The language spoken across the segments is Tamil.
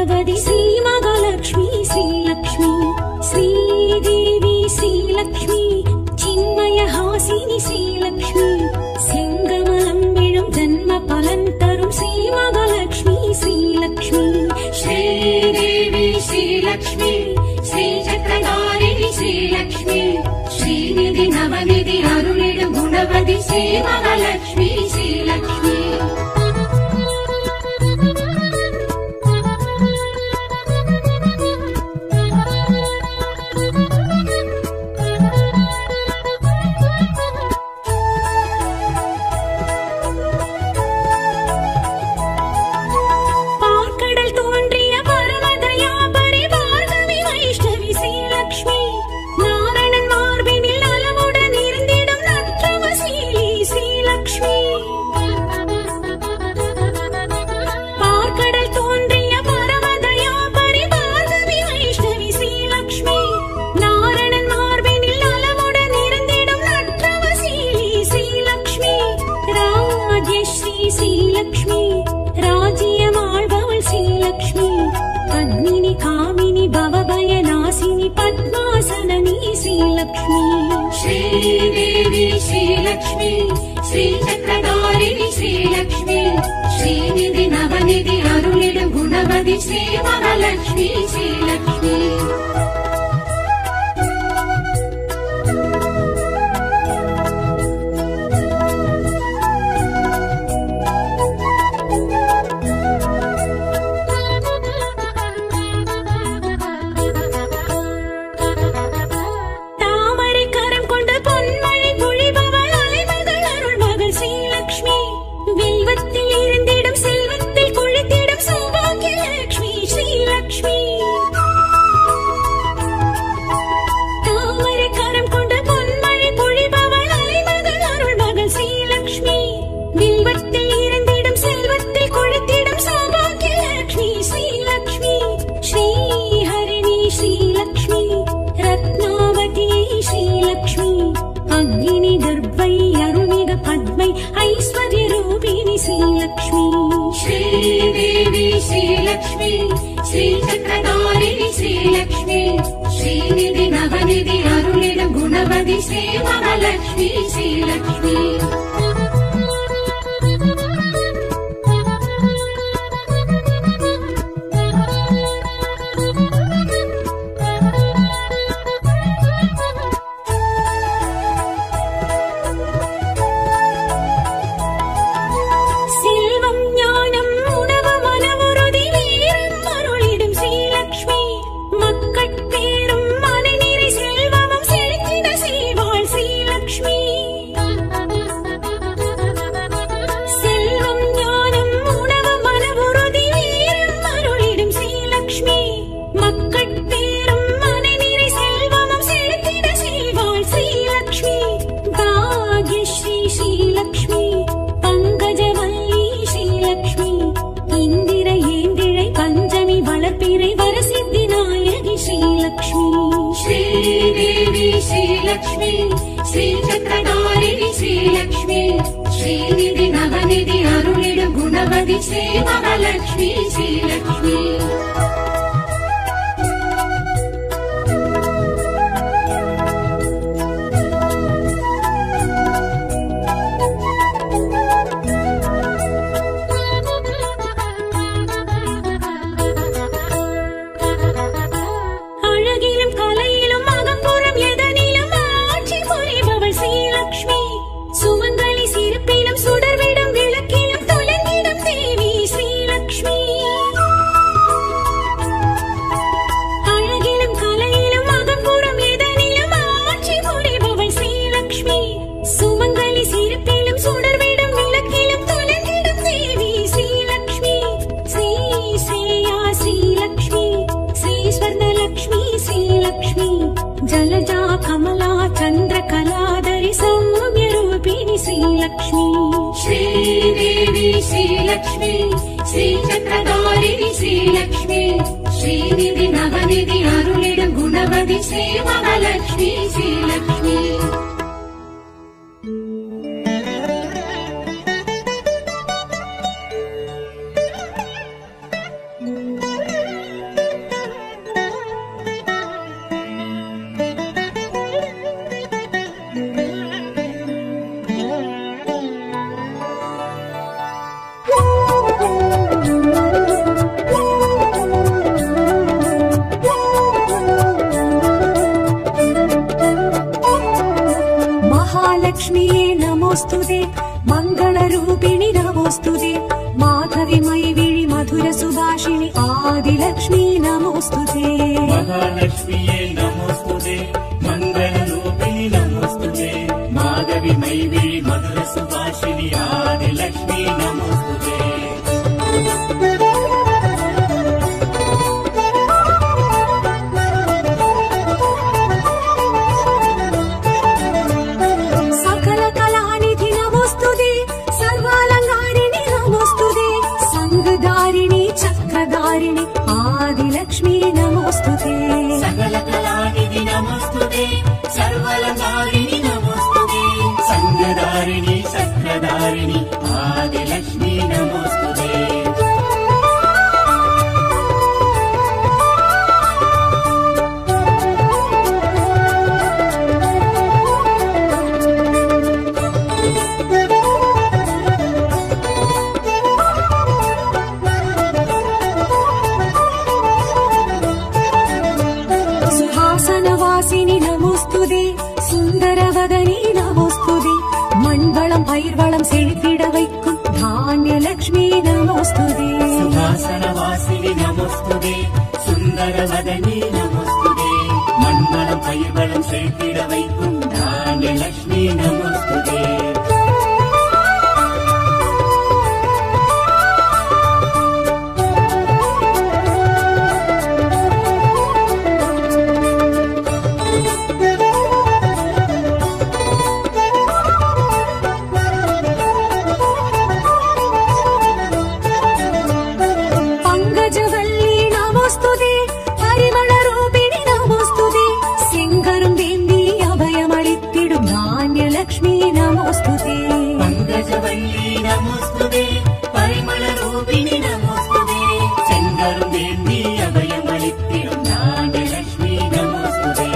குணவதி ஸ்ரீ மகாலட்சுமி ஸ்ரீலக்ஷ்மி ஸ்ரீதேவி ஸ்ரீலக்ஷ்மி சின்மய ஹாசினி ஸ்ரீலக்ஷ்மி செங்கமலம் விழும் ஜன்ம பலன் தரும் ஸ்ரீ மகாலட்சுமி ஸ்ரீலக்ஷ்மி श्रीदेवी श्रीलक्ष्मी श्रीचक्रधारिणि श्रीलक्ष्मी श्रीनिधि नवनिधि अरुणिडु गुणवति श्रीमहालक्ष्मी श्रीलक्ष्मी பார்க்கடல் தோன்றிய பரமதயா பரிவார்கவி வைஷ்ணவி ஸ்ரீலக்ஷ்மி நாரணன் மார்பினில் நலமுடன் இருந்திடும் நற்றவசீலி ஸ்ரீலக்ஷ்மி பார்க்கடல் தோன்றிய பரமதயா பரிவார்கவி வைஷ்ணவி ஸ்ரீலக்ஷ்மி நாரணன் மார்பினில் நலமுடன் இருந்திடும் நற்றவசீலி ஸ்ரீலக்ஷ்மி ராஜஸ்ரீ ஸ்ரீலக்ஷ்மி ராஜ்யமாழ்பவள் ஸ்ரீலக்ஷ்மி பத்மினி காமினி பவபய நாசினி பத்மாசனனி ஸ்ரீலக்ஷ்மி श्रीदेवी श्रीलक्ष्मी श्रीचक्रधारिणि श्रीलक्ष्मी श्रीनिधि नवनिधि अरुणिडु गुणवति श्रीमहालक्ष्मी श्रीलक्ष्मी தாமரை கரம் கொண்ட பொன்மழை பொழிபவள் அலைமகள் அருள்மகள் ஸ்ரீலக்ஷ்மி வில்வத்தில் இருந்திடும் செல்வத்தில் குளித்திடும் சௌபாகிய லக்ஷ்மி ஸ்ரீலக்ஷ்மி தாமரை கரம் கொண்ட பொன்மழை பொழிபவள் அலைமகள் அருள்மகள் ஸ்ரீலக்ஷ்மி வில்வத்தில் இருந்திடும் செல்வத்தில் குளித்திடும் சௌபாகிய லக்ஷ்மி ஸ்ரீலக்ஷ்மி ஸ்ரீஹரிணி ஸ்ரீலக்ஷ்மி ரத்னாவதி ஸ்ரீலக்ஷ்மி அக்னி கர்ப்பை அருணிக பத்மை ஐஸ்வர்ய ரூபிணி ஸ்ரீலக்ஷ்மி श्रीदेवी श्रीलक्ष्मी श्रीचक्रधारिणि श्रीलक्ष्मी श्रीनिधि नवनिधि अरुणिडु गुणवति श्रीमहालक्ष्मी श्रीलक्ष्मी செல்வம் ஞானம் உணவு மனவுறுதி வீரம் அருளிடும் ஸ்ரீலக்ஷ்மி மக்கட்பேரும் மனநிறை செல்வமும் செழித்திட செய்வாள் ஸ்ரீலக்ஷ்மி செல்வம் ஞானம் உணவு மனவுறுதி வீரம் அருளிடும் ஸ்ரீலக்ஷ்மி மக்கட்பேரும் மனநிறை செல்வமும் செழித்திட செய்வாள் ஸ்ரீலக்ஷ்மி பாக்யஸ்ரீ ஸ்ரீலக்ஷ்மி பங்கஜவல்லி ஸ்ரீலக்ஷ்மி இந்திர ஏந்திழை பஞ்சமி வளர்ப்பிறை வரசித்தி நாயகி ஸ்ரீலக்ஷ்மி श्रीदेवी श्रीलक्ष्मी श्रीचक्रधारिणि श्रीलक्ष्मी श्रीनिधि नवनिधि अरुणिडु गुणवति श्रीमहालक्ष्मी श्रीलक्ष्मी அழகிலும் கலையிலும் அகம்புறம் எதனிலும் ஆட்சி புரிபவள் ஸ்ரீலக்ஷ்மி சுமங்கலி சிறப்பிலும் சுடர்விடும் விளக்கிலும் தொலைந்திடும் தேவி ஸ்ரீலக்ஷ்மி அழகிலும் கலையிலும் அகம்புறம் எதனிலும் ஆட்சி புரிபவள் ஸ்ரீலக்ஷ்மி சுமங்கலி சிறப்பிலும் சுடர்விடும் விளக்கிலும் தொலைந்திடும் தேவி ஸ்ரீலக்ஷ்மி ஸ்ரீ ஸ்ரேயா ஸ்ரீலக்ஷ்மி ஸ்ரீ ஸ்வர்ணலக்ஷ்மி ஸ்ரீலக்ஷ்மி ஜலஜா கமலா சந்திர கலாதரி சௌமிய ரூபிணி ஸ்ரீலக்ஷ்மி श्रीदेवी श्रीलक्ष्मी श्रीचक्रधारिणि श्रीलक्ष्मी श्रीनिधि नवनिधि अरुणिडु गुणवति श्रीमहालक्ष्मी श्रीलक्ष्मी ஸ்ரீ महालक्ष्म्ये नमोऽस्तुते मङ्गलरूपिणि नमोऽस्तुते माधवि मैविळि मधुरसुभाषिणि आदिलक्ष्मी नमोऽस्तुते மகாலட்சுமியே நமோஸ்துதே மங்கள ரூபிணி நமோஸ்துதே மாதவி மைவிழி மதுர சுபாஷினி ஆதி லட்சுமி நமோஸ்துதே सकलकलानिधि नमोऽस्तुते सर्वालङ्कारिणि नमोऽस्तुते सङ्गधारिणि चक्रधारिणि आदिलक्ष्मी नमोऽस्तुते சகல கலாநிதி நமோஸ்துதே சர்வலங்காரிணி நமோஸ்துதே சங்கதாரிணி சக்கரதாரிணி ஆதி லட்சுமி நமோஸ்துதே சுஹாசனவாசினி நமோஸ்துதே சுந்தரவதனி நமோஸ்துதே மண்வளம் பயிர்வளம் செழித்திட வைக்கும் தானியலக்ஷ்மி நமோஸ்துதே சுகாசனவாசினி நமோஸ்துதே சுந்தரவதனி நமோஸ்துதே மண்வளம் பயிர்வளம் செழித்திட வைக்கும் தானிய லட்சுமி நமோஸ்துதே பங்கஜவல்லி நமோஸ்துதே பரிமளரூபிணி நமோஸ்துதே செங்கரும் வேந்தி அபயமளித்திடும் தானியலக்ஷ்மி நமோஸ்துதே பங்கஜவல்லி நமோஸ்துதே பரிமள ரூபிணி நமோஸ்துதே செங்கரும் வேண்டி அபயம் அளித்திடும் தானிய லட்சுமி நமோஸ்துதே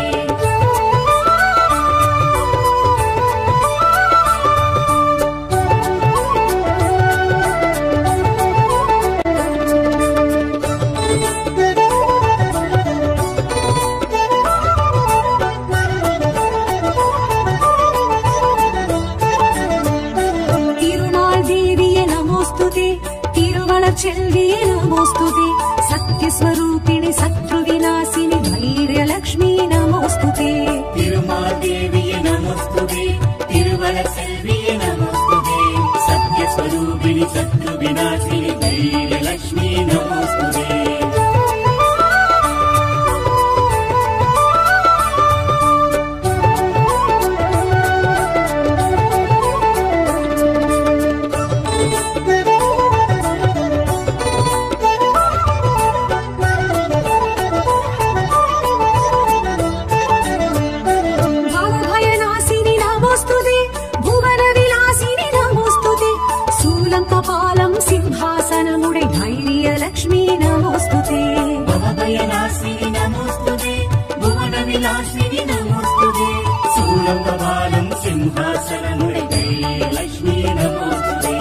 திருநாள் தேவியே நமோஸ்துதே திருவளர் செல்வியே நமோஸ்துதே சத்யஸ்வரூபிணி சத்ரு விநாசினி தைரியலக்ஷ்மி நமோஸ்துதே திருமாதேவிய நமோஸ்துதே திருவள செல்விய நமோஸ்துதே சத்யஸ்வரூபிணி சத்ரு விநாசினி தைரிய லட்சுமி நமோஸ்துதே भवभयनाशिनि नमोऽस्तुते भुवनविलासिनि नमोऽस्तुते शूलं कपालं सिंहासनमुडै धैर्यलक्ष्मी नमोऽस्तुते భవభయనాశిని నమోస్తుదే భువన విలాసిని నమోస్తుదే శూలంబబాలం సింహాసనముడి లక్ష్మీ నమోస్తుదే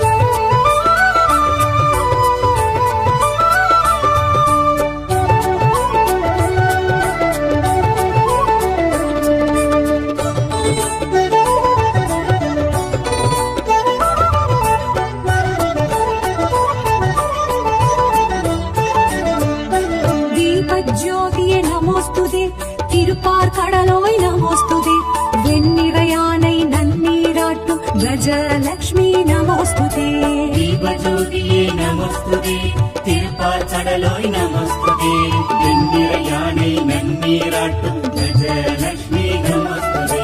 தீபஜோதியே நமோஸ்துதே திருப்பார் கடலோய் நமோஸ்துதே வெண்ணிறையானை நன்னீராட்டும் கஜலக்ஷ்மி நமோஸ்துதே தீபஜோதியே நமோஸ்துதே திருப்பார் கடலோய் நமோஸ்துதே வெண்ணிற யானை நன்னீராட்டும் கஜலக்ஷ்மி நமோஸ்துதே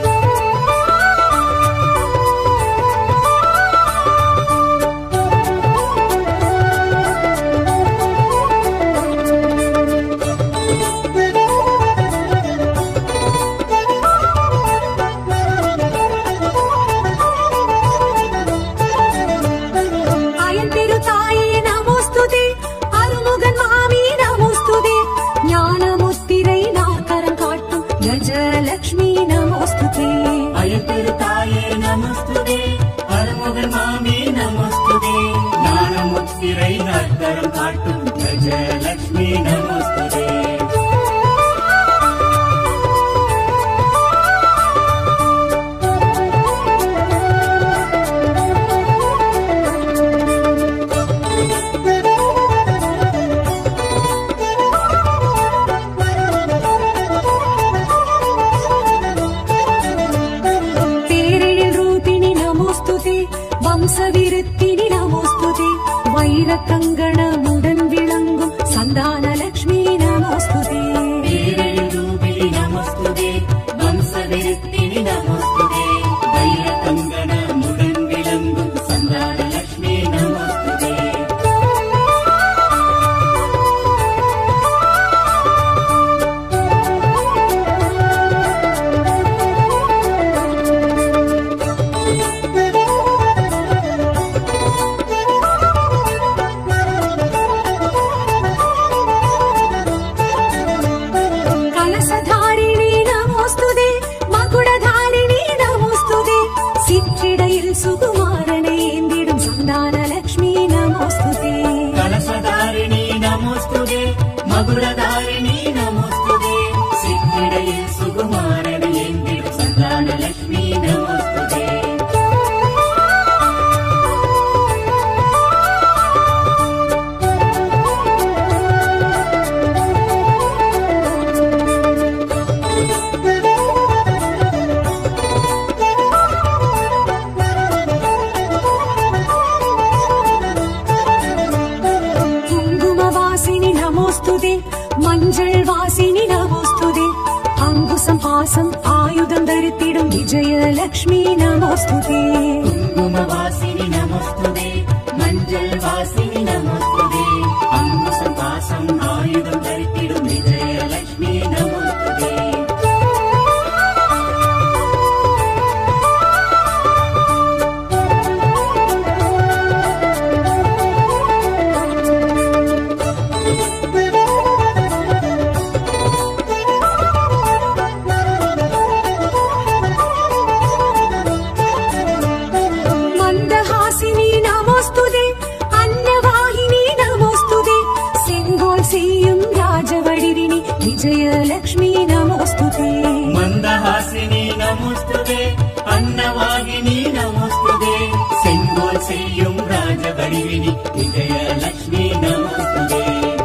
அயன் பெருதாயே நமோஸ்துதே அருமுகன் மாமி நமோஸ்துதே ஞானமுத்திரை நாக்கரம் காட்டும் கஜலக்ஷ்மி நமோஸ்துதே அயத்திரு தாயே நமஸ்துதே அருமுகன் மாமி நமஸ்துதே ஞானமுத்திரை நத்தரம் காட்டும் கஜலக்ஷ்மி நமஸ்துதே ஆ வம்சவிருத்தினி நமோஸ்துதே வைர கங்கணமுடன் விளங்கும் சந்தான லக்ஷ்மி நமோஸ்துதே வீரல் ரூபிணி நமஸ்துதே வம்சவிருத்தினி நமஸ்துதே வைர கங்கணமுடன் விளங்கும் சந்தான லக்ஷ்மி நமஸ்துதே கலசதாரிணி நமோஸ்துதே மகுடதாரிணி நமோஸ்துதே சிற்றிடையில் சுகுமாரனை ஏந்திடும் சந்தான லக்ஷ்மி நமோஸ்துதே கலசதாரிணி நமஸ்துதே மகுடதாரிணி நமஸ்துதே சித்திரையில் சுகுமாரன் எந்திடும் சந்தான லக்ஷ்மி நமஸ்துதே குங்குமவாசினி நமோஸ்துதே மஞ்சள் வாசினி நமோஸ்துதே அங்குசம் பாசம் ஆயுதம் தரித்திடும் விஜயலக்ஷ்மி நமோஸ்துதே குங்குமவாசினி நமஸ்துதே மஞ்சள் வாசினி நமஸ்துதே அங்குசம் பாசம் ஆயுதம் தரித்திடும் விஜயலட்சுமி நமஸ்துதே மந்தஹாசினி நமோஸ்துதே அன்னவாகினி நமோஸ்துதே செங்கோல் செய்யும் ராஜவடிவினி விஜயலக்ஷ்மி நமோஸ்துதே மந்தஹாசினி நமஸ்துதே அன்னவாகினி நமஸ்துதே செங்கோல் செய்யும் ராஜவடிவினி விஜயலட்சுமி நமஸ்துதே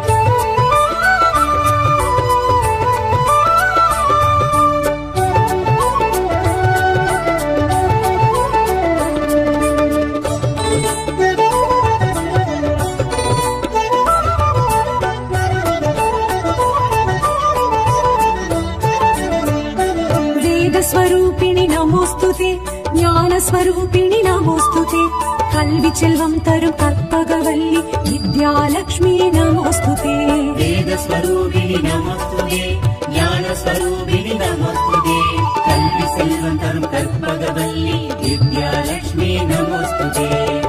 வேதஸ்வரூபிணி நமோஸ்துதே ஞானஸ்வரூபிணி நமோஸ்துதே கல்வி செல்வம் தரும் கற்பகவல்லி வித்யாலக்ஷ்மி நமோஸ்துதே வேதஸ்வரூபிணி நமஸ்துதே ஞானஸ்வரூபிணி நமஸ்துதே கல்வி செல்வம் தரும் கற்பகவல்லி வித்யாலட்சுமி நமஸ்துதே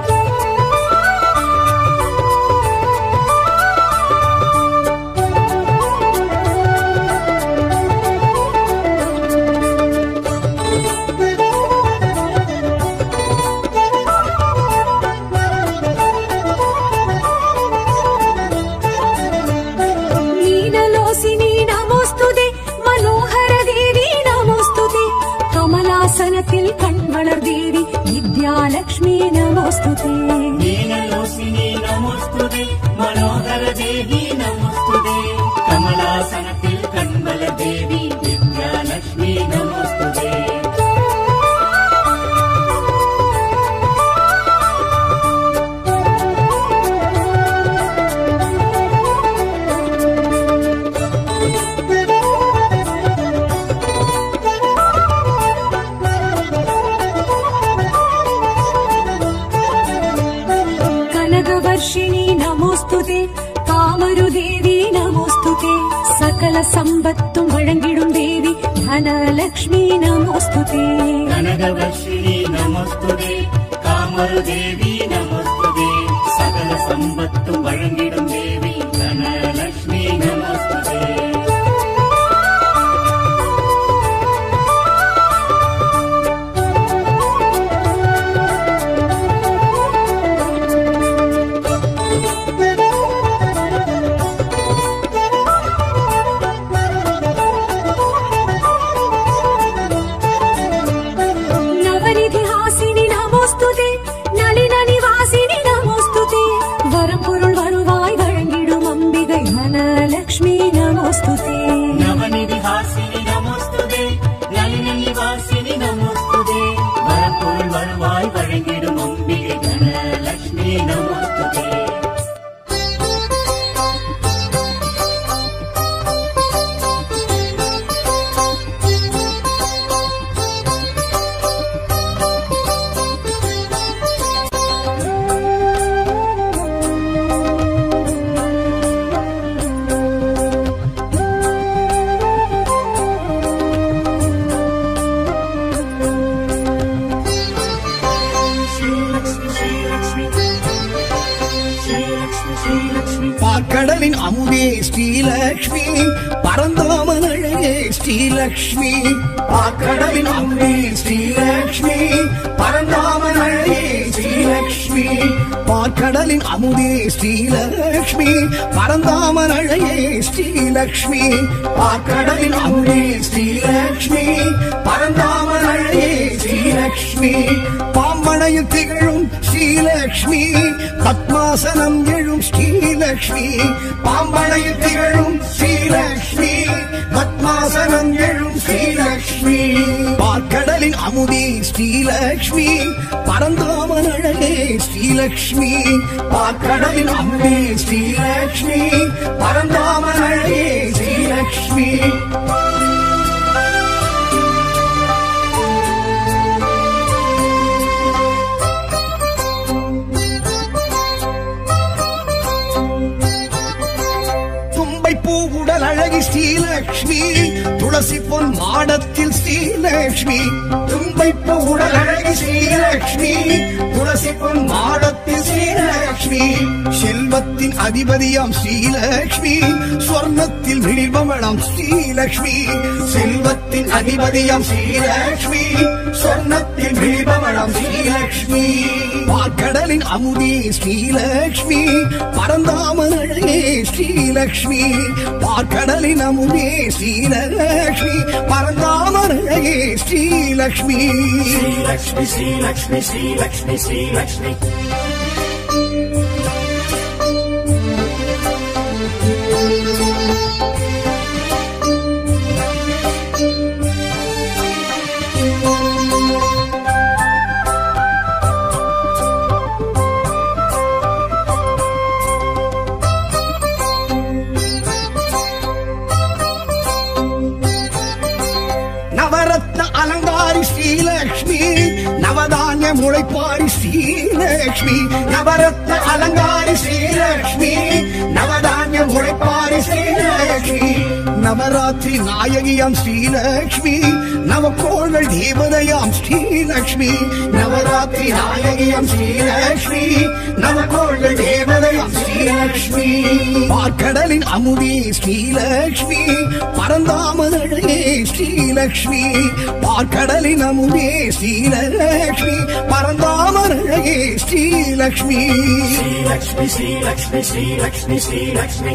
मीनलोसिनी नमोस्तुते मनोहर देवी नमोस्तुते कमलासनத்தில் கண் வளர் தேவி வித்யாலக்ஷ்மி நமோஸ்துதே நீனலோசினி நமஸ்துதே மனோகர தேவி நமஸ்துதே கமலாசனத்தில் கண்மல தேவி வித்யாலட்சுமி நமஸ்துதே கனகவர்ஷிணி நமோஸ்துதே காமருதேவி நமோஸ்துதே சகல சம்பத்தும் வழங்கிடும் தேவி தனலக்ஷ்மி நமோஸ்துதே கனகவர்ஷிணி நமஸ்துதே காமரு தேவி நமஸ்துதே சகல சம்பத்தும் வழங்கிடும் தேவி தனலட்சுமி நமஸ்துதே நவநிதிஹாசினி நமோஸ்துதே நளின நிவாசினி நமோஸ்துதே வரம் பொருள் பாக்கடலின் அமுதே ஸ்ரீலக்ஷ்மி பரந்தாமன் அழகே ஸ்ரீலக்ஷ்மி பாக்கடலின் அமுதே ஸ்ரீலக்ஷ்மி பரந்தாமன் அழகே ஸ்ரீலக்ஷ்மி பாக்கடலின் அமுதே ஸ்ரீலக்ஷ்மி பரந்தாமன் அழகே ஸ்ரீலக்ஷ்மி பாக்கடலின் அமுதே ஸ்ரீலக்ஷ்மி பரந்தாமன் அழகே ஸ்ரீலக்ஷ்மி பாம்பனையில் திகழும் ஸ்ரீலக்ஷ்மி பத்மாசனம் எழும் ஸ்ரீலக்ஷ்மி பாம்பனையில் திகழும் ஸ்ரீலக்ஷ்மி பத்மாசனம் எழும் ஸ்ரீலக்ஷ்மி பார்க்கடலின் அமுதி ஸ்ரீலக்ஷ்மி பரந்தாமன் அழகே ஸ்ரீலக்ஷ்மி பார்க்கடலின் அமுதி ஸ்ரீலக்ஷ்மி பரந்தாமன் அழகே ஸ்ரீலக்ஷ்மி தும்பை பூவுடல் அழகி ஸ்ரீலக்ஷ்மி துளசி பொன் மாடத்தில் ஸ்ரீலக்ஷ்மி தும்பை பூவுடல் அழகி ஸ்ரீலக்ஷ்மி துளசி பொன் மாடத்தில் ஸ்ரீலக்ஷ்மி செல்வத்தின் அதிபதியாம் ஸ்ரீலக்ஷ்மி சொர்ணத்தில் விழிபவளாம் ஸ்ரீலக்ஷ்மி செல்வத்தின் அதிபதியாம் ஸ்ரீலக்ஷ்மி சொர்ணத்தில் விழிபவளாம் ஸ்ரீலக்ஷ்மி பார்க்கடலின் அமுதி ஸ்ரீலக்ஷ்மி பரந்தாமன் அழகே ஸ்ரீலக்ஷ்மி பார்க்கடலின் அமுதே ஸ்ரீலக்ஷ்மி பரந்தாமன் அழகே ஸ்ரீலக்ஷ்மி ஸ்ரீலக்ஷ்மி ஸ்ரீலக்ஷ்மி ஸ்ரீலக்ஷ்மி ஸ்ரீலக்ஷ்மி நவரத்ன அலங்காரி ஸ்ரீலக்ஷ்மி நவதானிய முளைப்பாரி ஸ்ரீலக்ஷ்மி நவரத்ன அலங்காரி ஸ்ரீலக்ஷ்மி நவதானிய முளைப்பாரி ஸ்ரீலக்ஷ்மி நவராத்திரி நாயகியாம் ஸ்ரீலக்ஷ்மி நவக்கோள்கள் தேவதையாம் ஸ்ரீலக்ஷ்மி நவராத்திரி நாயகியாம் ஸ்ரீலக்ஷ்மி நவக்கோள்கள் தேவதையாம் ஸ்ரீலக்ஷ்மி பார்க்கடலின் அமுதி ஸ்ரீலக்ஷ்மி பரந்தாமன் அழகே ஸ்ரீலக்ஷ்மி பார்க்கடலின் அமுதே ஸ்ரீலக்ஷ்மி பரந்தாமன் அழகே ஸ்ரீலக்ஷ்மி ஸ்ரீலக்ஷ்மி ஸ்ரீலக்ஷ்மி ஸ்ரீலக்ஷ்மி ஸ்ரீலக்ஷ்மி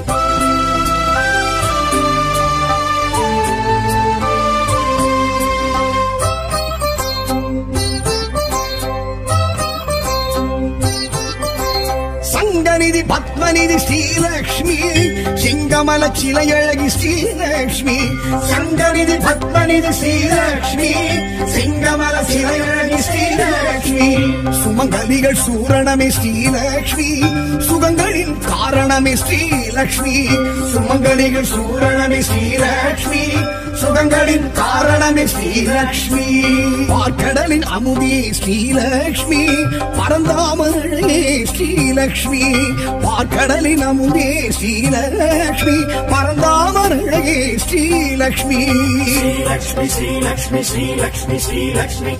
சங்கநிதி பத்மநிதி ஸ்ரீலக்ஷ்மி சிங்கமல சிலையழகி ஸ்ரீலக்ஷ்மி சங்கநிதி பத்மநிதி ஸ்ரீலக்ஷ்மி சிங்கமல சிலையழகி ஸ்ரீலக்ஷ்மி சுமங்கலிகள் சூரணமே ஸ்ரீலக்ஷ்மி சுகங்களின் காரணமே ஸ்ரீலக்ஷ்மி சுமங்கலிகள் சூரணமே ஸ்ரீலக்ஷ்மி சுகங்களின் காரணமே ஸ்ரீலக்ஷ்மி பார்க்கடலின் அமுதி ஸ்ரீலக்ஷ்மி பரந்தாமன் அழகே ஸ்ரீலக்ஷ்மி பார்க்கடலின் அமுதே ஸ்ரீலக்ஷ்மி பரந்தாமன் அழகே ஸ்ரீலக்ஷ்மி ஸ்ரீலக்ஷ்மி ஸ்ரீலக்ஷ்மி ஸ்ரீலக்ஷ்மி ஸ்ரீலக்ஷ்மி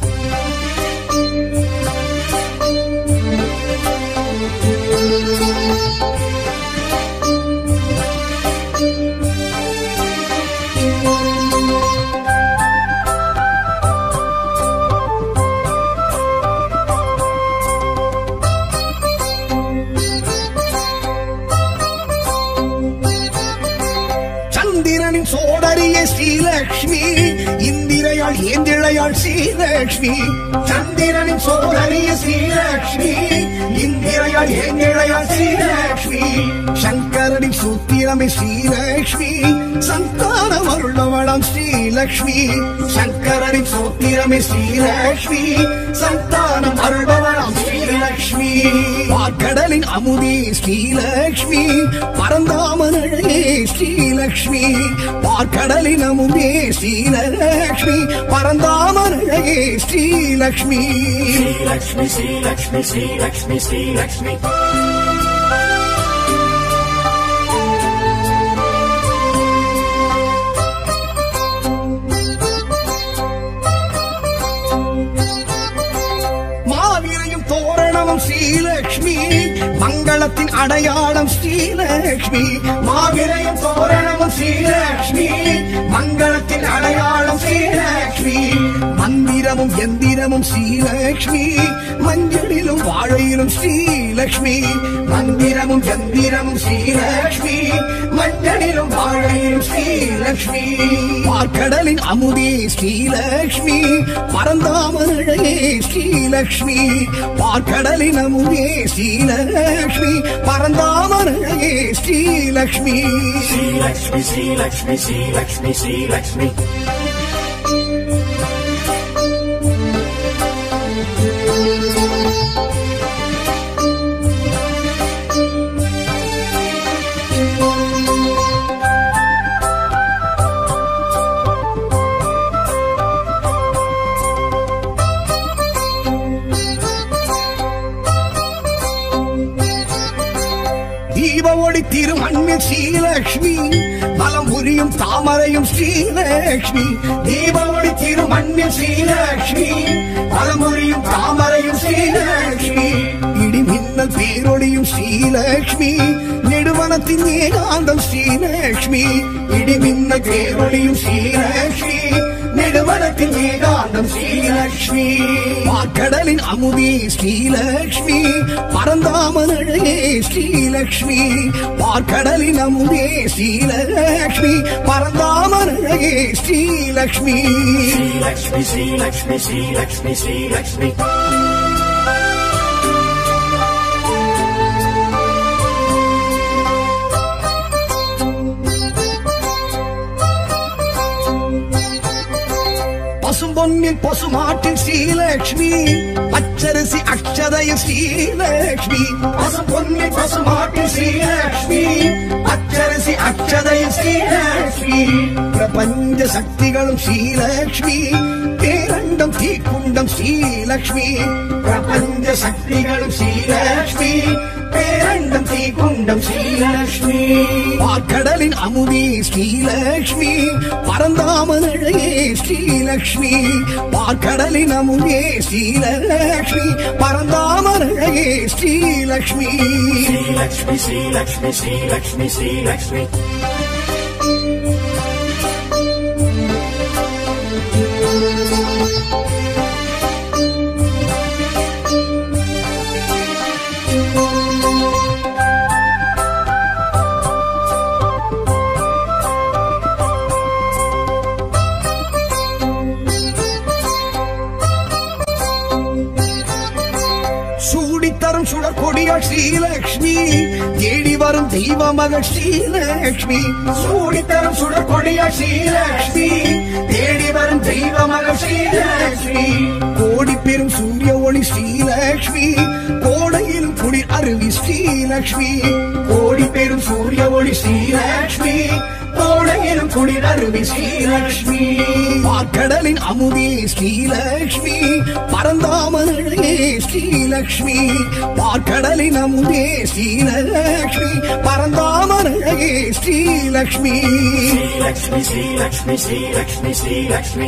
சந்திரனின் சோடரிய ஸ்ரீலக்ஷ்மி இந்திரையாள் ஏந்திழையாள் ஸ்ரீலக்ஷ்மி சந்திரனின் சோதரிய ஸ்ரீலக்ஷ்மி இந்திரையாள் ஏந்திழையாள் ஸ்ரீலக்ஷ்மி சங்கரனின் சூத்திரமே ஸ்ரீலக்ஷ்மி சந்தானம் அருளவளம் ஸ்ரீலக்ஷ்மி சங்கரனின் சூத்திரமே ஸ்ரீலக்ஷ்மி சந்தானம் அருளவளம் ஸ்ரீலக்ஷ்மி பார்க்கடலின் அமுதி ஸ்ரீலக்ஷ்மி பரந்தாமன் அழகே ஸ்ரீலக்ஷ்மி பார்க்கடலின் அமுதே ஸ்ரீலக்ஷ்மி பரந்தாமன் அழகே ஸ்ரீலக்ஷ்மி ஸ்ரீலக்ஷ்மி ஸ்ரீலக்ஷ்மி ஸ்ரீலக்ஷ்மி ஸ்ரீலக்ஷ்மி மாவிரையும் தோரணம் மங்களமும் ஸ்ரீலக்ஷ்மி மங்களத்தின் அடையாளம் ஸ்ரீலக்ஷ்மி மாவிரையும் தோரணமும் ஸ்ரீலக்ஷ்மி மங்களத்தின் அடையாளம் ஸ்ரீலக்ஷ்மி மந்திரமும் எந்திரமும் ஸ்ரீலக்ஷ்மி மஞ்சளிலும் வாழையிலும் ஸ்ரீலக்ஷ்மி மந்திரமும் எந்திரமும் ஸ்ரீலக்ஷ்மி மஞ்சளிலும் வாழையிலும் ஸ்ரீலக்ஷ்மி பார்க்கடலின் அமுதே ஸ்ரீலக்ஷ்மி பரந்தாமனழையே ஸ்ரீலக்ஷ்மி பார்க்கடலின் அமுதே Srilakshmi பரந்தாமனழையே Srilakshmi Sri Lakshmi, Sri Lakshmi, Sri Lakshmi, Sri Lakshmi. தீப ஒளி திருமண்ணில் ஸ்ரீலக்ஷ்மி மலம் புரியும் தாமரையும் ஸ்ரீலக்ஷ்மி தீப ஒளி திருமண்ணில் ஸ்ரீலக்ஷ்மி மலம் புரியும் தாமரையும் ஸ்ரீலக்ஷ்மி இடி மின்னல் பேரொளியும் ஸ்ரீலக்ஷ்மி நெடுவனத்தின் ஏகாந்தம் ஸ்ரீலக்ஷ்மி இடி மின்னல் பேரொளியும் ஸ்ரீலக்ஷ்மி நெடுவனத்தின் ஏகாந்தம் ஸ்ரீலக்ஷ்மி பார்க்கடலின் அமுதே ஸ்ரீலக்ஷ்மி பரந்தாமனழையே ஸ்ரீலக்ஷ்மி பார்க்கடலின் அமுதே Srilakshmi பரந்தாமனழையே Srilakshmi Sri Lakshmi, Sri Lakshmi, Sri Lakshmi, Sri Lakshmi. பசும்பொன்னில் பசுமாட்டில் Srilakshmi பச்சரிசி அக்ஷதய ஸ்ரீலக்ஷ்மி பசும்பொன்னில் பசுமாட்டில் ஸ்ரீலக்ஷ்மி பச்சரிசி அக்ஷதய ஸ்ரீலக்ஷ்மி பிரபஞ்ச சக்திகளும் ஸ்ரீலக்ஷ்மி பேரண்டம் தீக்குண்டம் ஸ்ரீலக்ஷ்மி பிரபஞ்ச சக்திகளும் ஸ்ரீலக்ஷ்மி பேரண்டம் தீக்குண்டம் ஸ்ரீலக்ஷ்மி பார்க்கடலின் அமுதே ஸ்ரீலக்ஷ்மி பரந்தாமனழையே ஸ்ரீலக்ஷ்மி பார்க்கடலின் அமுதே Srilakshmi பரந்தாமனழையே Srilakshmi Sri Lakshmi, Sri Lakshmi, Sri Lakshmi, Sri Lakshmi. சூடித்தரும் சுடற்கொடியாள் Srilakshmi தேடி வரும் தெய்வ மகள் ஸ்ரீலக்ஷ்மி சூடித்தரும் சுடற்கொடியாள் ஸ்ரீலக்ஷ்மி தேடி வரும் தெய்வ மகள் ஸ்ரீலக்ஷ்மி கோடி பெரும் சூரிய ஒளி ஸ்ரீலக்ஷ்மி கோடையிலும் குளிர் அருவி ஸ்ரீலக்ஷ்மி கோடி பெரும் சூரிய ஒளி ஸ்ரீலக்ஷ்மி கோடையிலும் குளிர் அருவி ஸ்ரீலக்ஷ்மி பார்க்கடலின் அமுதே ஸ்ரீலக்ஷ்மி பரந்தாமனழையே ஸ்ரீலக்ஷ்மி பார்க்கடலின் அமுதே Srilakshmi பரந்தாமனழையே Srilakshmi Sri Lakshmi, Sri Lakshmi, Sri Lakshmi, Sri Lakshmi.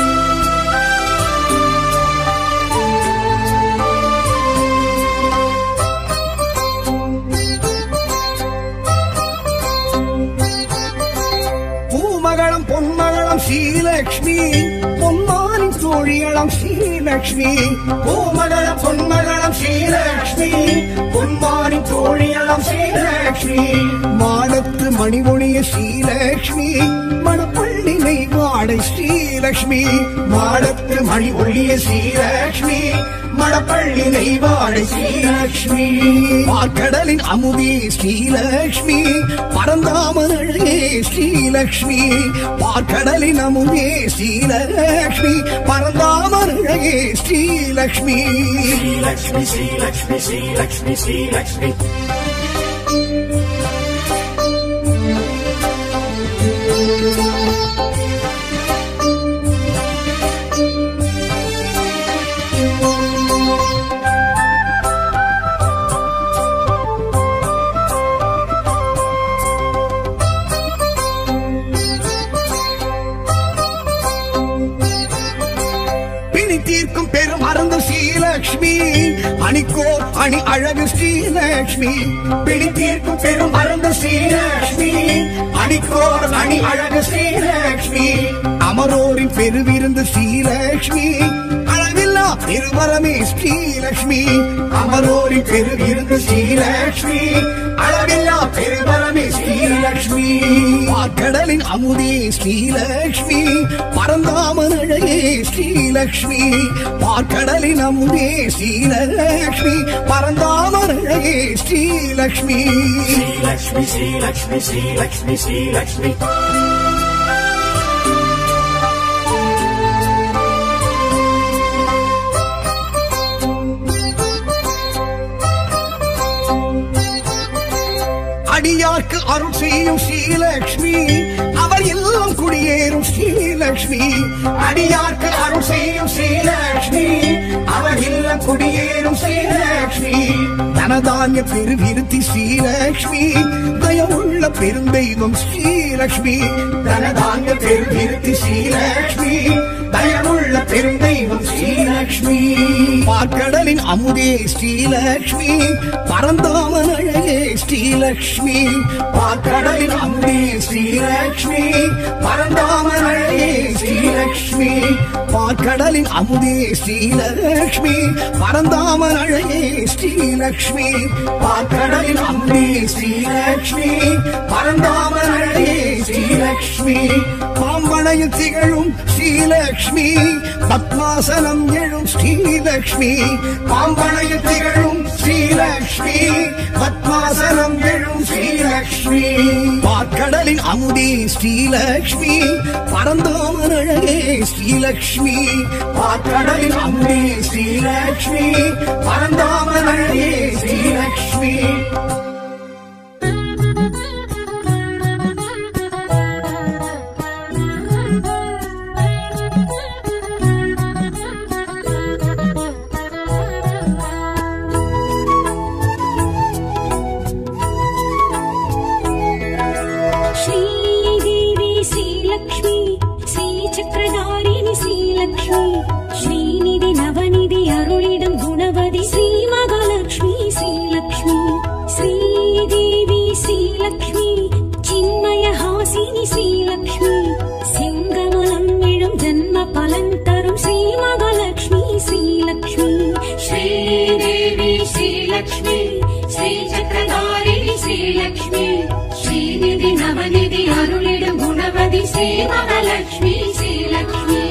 பூமகளம் பொன்மகளம் Srilakshmi பொன்மானின் தோழியளம் Srilakshmi பூமகளம் பொன்மகளம் Srilakshmi பொன்மானின் தோழியளம் Srilakshmi மாடத்து மணிமொழிய ஸ்ரீலக்ஷ்மி மணப்பள்ளி நெய்வாடை ஸ்ரீலக்ஷ்மி மாடத்து மணி ஒளிய ஸ்ரீலக்ஷ்மி மணப்பள்ளி நெய்வாடை ஸ்ரீலக்ஷ்மி பார்க்கடலின் அமுதே ஸ்ரீலக்ஷ்மி பரந்தாமனழையே ஸ்ரீலக்ஷ்மி பார்க்கடலின் அமுதே Srilakshmi பரந்தாமனழையே Srilakshmi Sri Lakshmi, Sri Lakshmi, Sri Lakshmi, Sri Lakshmi. பிணி தீர்க்கும் பெரும் மருந்து ஸ்ரீலக்ஷ்மி ஸ்ரீலக்ஷ்மி அணிக்கோர் அணி அழகு ஸ்ரீலக்ஷ்மி பிடித்தீர்க்கும் பெரும் மருந்து ஸ்ரீலக்ஷ்மி அணிக்கோர் அணி அழகு ஸ்ரீலக்ஷ்மி அமரோரின் பெருவிருந்து ஸ்ரீலக்ஷ்மி அளவில்லா பெருவரமே ஸ்ரீலக்ஷ்மி அமரோரின் பெருவிருந்து ஸ்ரீலக்ஷ்மி அளவில்லா பெருவரமே ஸ்ரீலக்ஷ்மி கடலின் அமுதே ஸ்ரீலக்ஷ்மி பரந்தாமன் அழகே ஸ்ரீலக்ஷ்மி பார்க்கடலின் அமுதே ஸ்ரீலக்ஷ்மி பரந்தாமன் அழகே Srilakshmi Lakshmi, Sri Lakshmi, Sri Lakshmi, Sri Lakshmi. அடியார்க்கு அருள் செய்யும் ஸ்ரீலக்ஷ்மி அவர் இல்லம் குடியேறும் ஸ்ரீலக்ஷ்மி அடியார்க்கு அருள் செய்யும் ஸ்ரீலக்ஷ்மி அவர் இல்லம் குடியேறும் ஸ்ரீலக்ஷ்மி தனதானிய பெருவிருத்தி ஸ்ரீலக்ஷ்மி தயவுள்ள பெருந்தெய்வம் ஸ்ரீலக்ஷ்மி தனதானிய பெருவிருத்தி ஸ்ரீலக்ஷ்மி தயவுள்ள பெருந்தெய்வம் ஸ்ரீலக்ஷ்மி பார்க்கடலின் அமுதே ஸ்ரீலக்ஷ்மி பரந்தாமன் அழகே ஸ்ரீலக்ஷ்மி பார்க்கடலின் அமுதே ஸ்ரீலக்ஷ்மி பரந்தாமன் அழகே ஸ்ரீலக்ஷ்மி பார்க்கடலின் அமுதே ஸ்ரீலக்ஷ்மி பரந்தாமன் அழகே ஸ்ரீலக்ஷ்மி பார்க்கடலின் அமுதே ஸ்ரீலக்ஷ்மி பரந்தாமன் அழகே ஸ்ரீலக்ஷ்மி பாம்பனையில் திகழும் ஸ்ரீலக்ஷ்மி பத்மாசனம் எழும் ஸ்ரீலக்ஷ்மி பாம்பனையில் திகழும் ஸ்ரீலக்ஷ்மி பத்மாசனம் எழும் ஸ்ரீலக்ஷ்மி பார்க்கடலின் அமுதே ஸ்ரீலக்ஷ்மி பரந்தாமன் அழகே ஸ்ரீலக்ஷ்மி பார்க்கடலின் அமுதே ஸ்ரீலக்ஷ்மி பரந்தாமன் அழகே ஸ்ரீலக்ஷ்மி श्रीदेवी श्रीलक्ष्मी श्रीचक्रधारिणि श्रीलक्ष्मी श्रीनिधि नवनिधि अरुणिडं गुणवदि श्रीमहालक्ष्मी श्रीलक्ष्मी श्रीदेवी श्रीलक्ष्मी चिन्मयहासिनि श्रीलक्ष्मी सिंहमलं इळं जन्म पलन्तरं श्रीमहालक्ष्मी श्रीलक्ष्मी श्रीदेवी श्रीलक्ष्मी श्रीचक्रधारिणि श्रीलक्ष्मी श्रीनिधि नवनिधि अरुளிடும் குணவதி ஸ்ரீமகாலட்சுமி ஸ்ரீலக்ஷ்மி